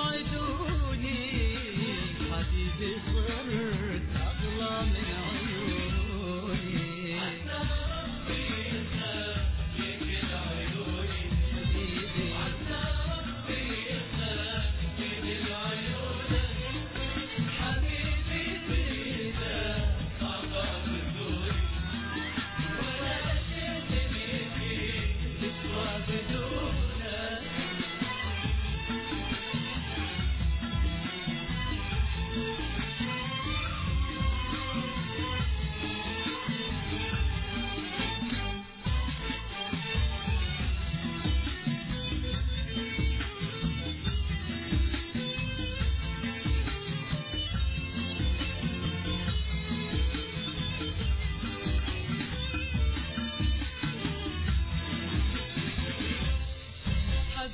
يبعدوني حبيبي صرت أغلى من عيوني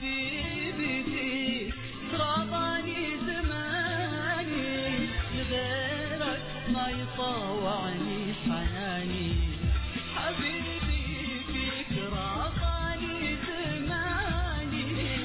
حبيبي فيك رضاني زماني لغيرك ما يطاوعني حناني حبيبي فيك رضاني زماني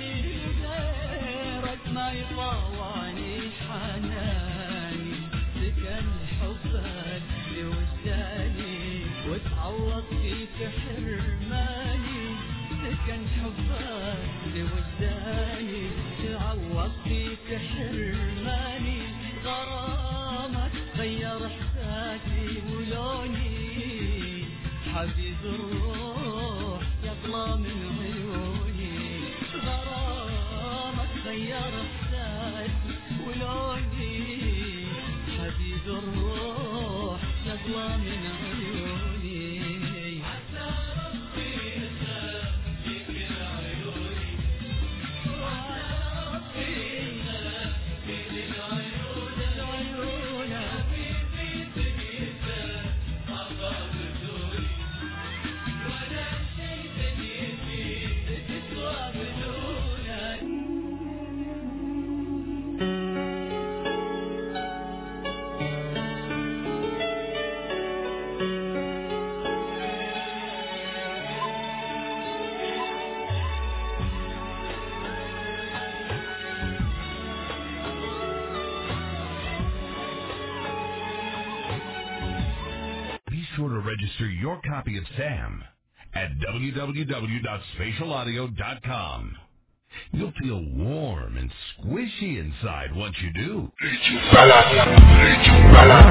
لغيرك ما يطاوعني حناني سكن حبك لوجداني وتعوض فيك حرماني سكن حبك لوجداني تعوض فيك حرماني غرامك غير احساسي ولوني حبيب الروح يطلع من عيوني غرامك غير احساسي ولوني حبيب الروح يطلع من عيوني عسى ربي يخليك من عيوني وعسى ربي يخليك من عيوني العيون حبيبي تجيبه أرضى بدوني ولا شيء تجيبي تسوى بدونك Be sure to register your copy of SAM at www.spatialaudio.com. You'll feel warm and squishy inside once you do.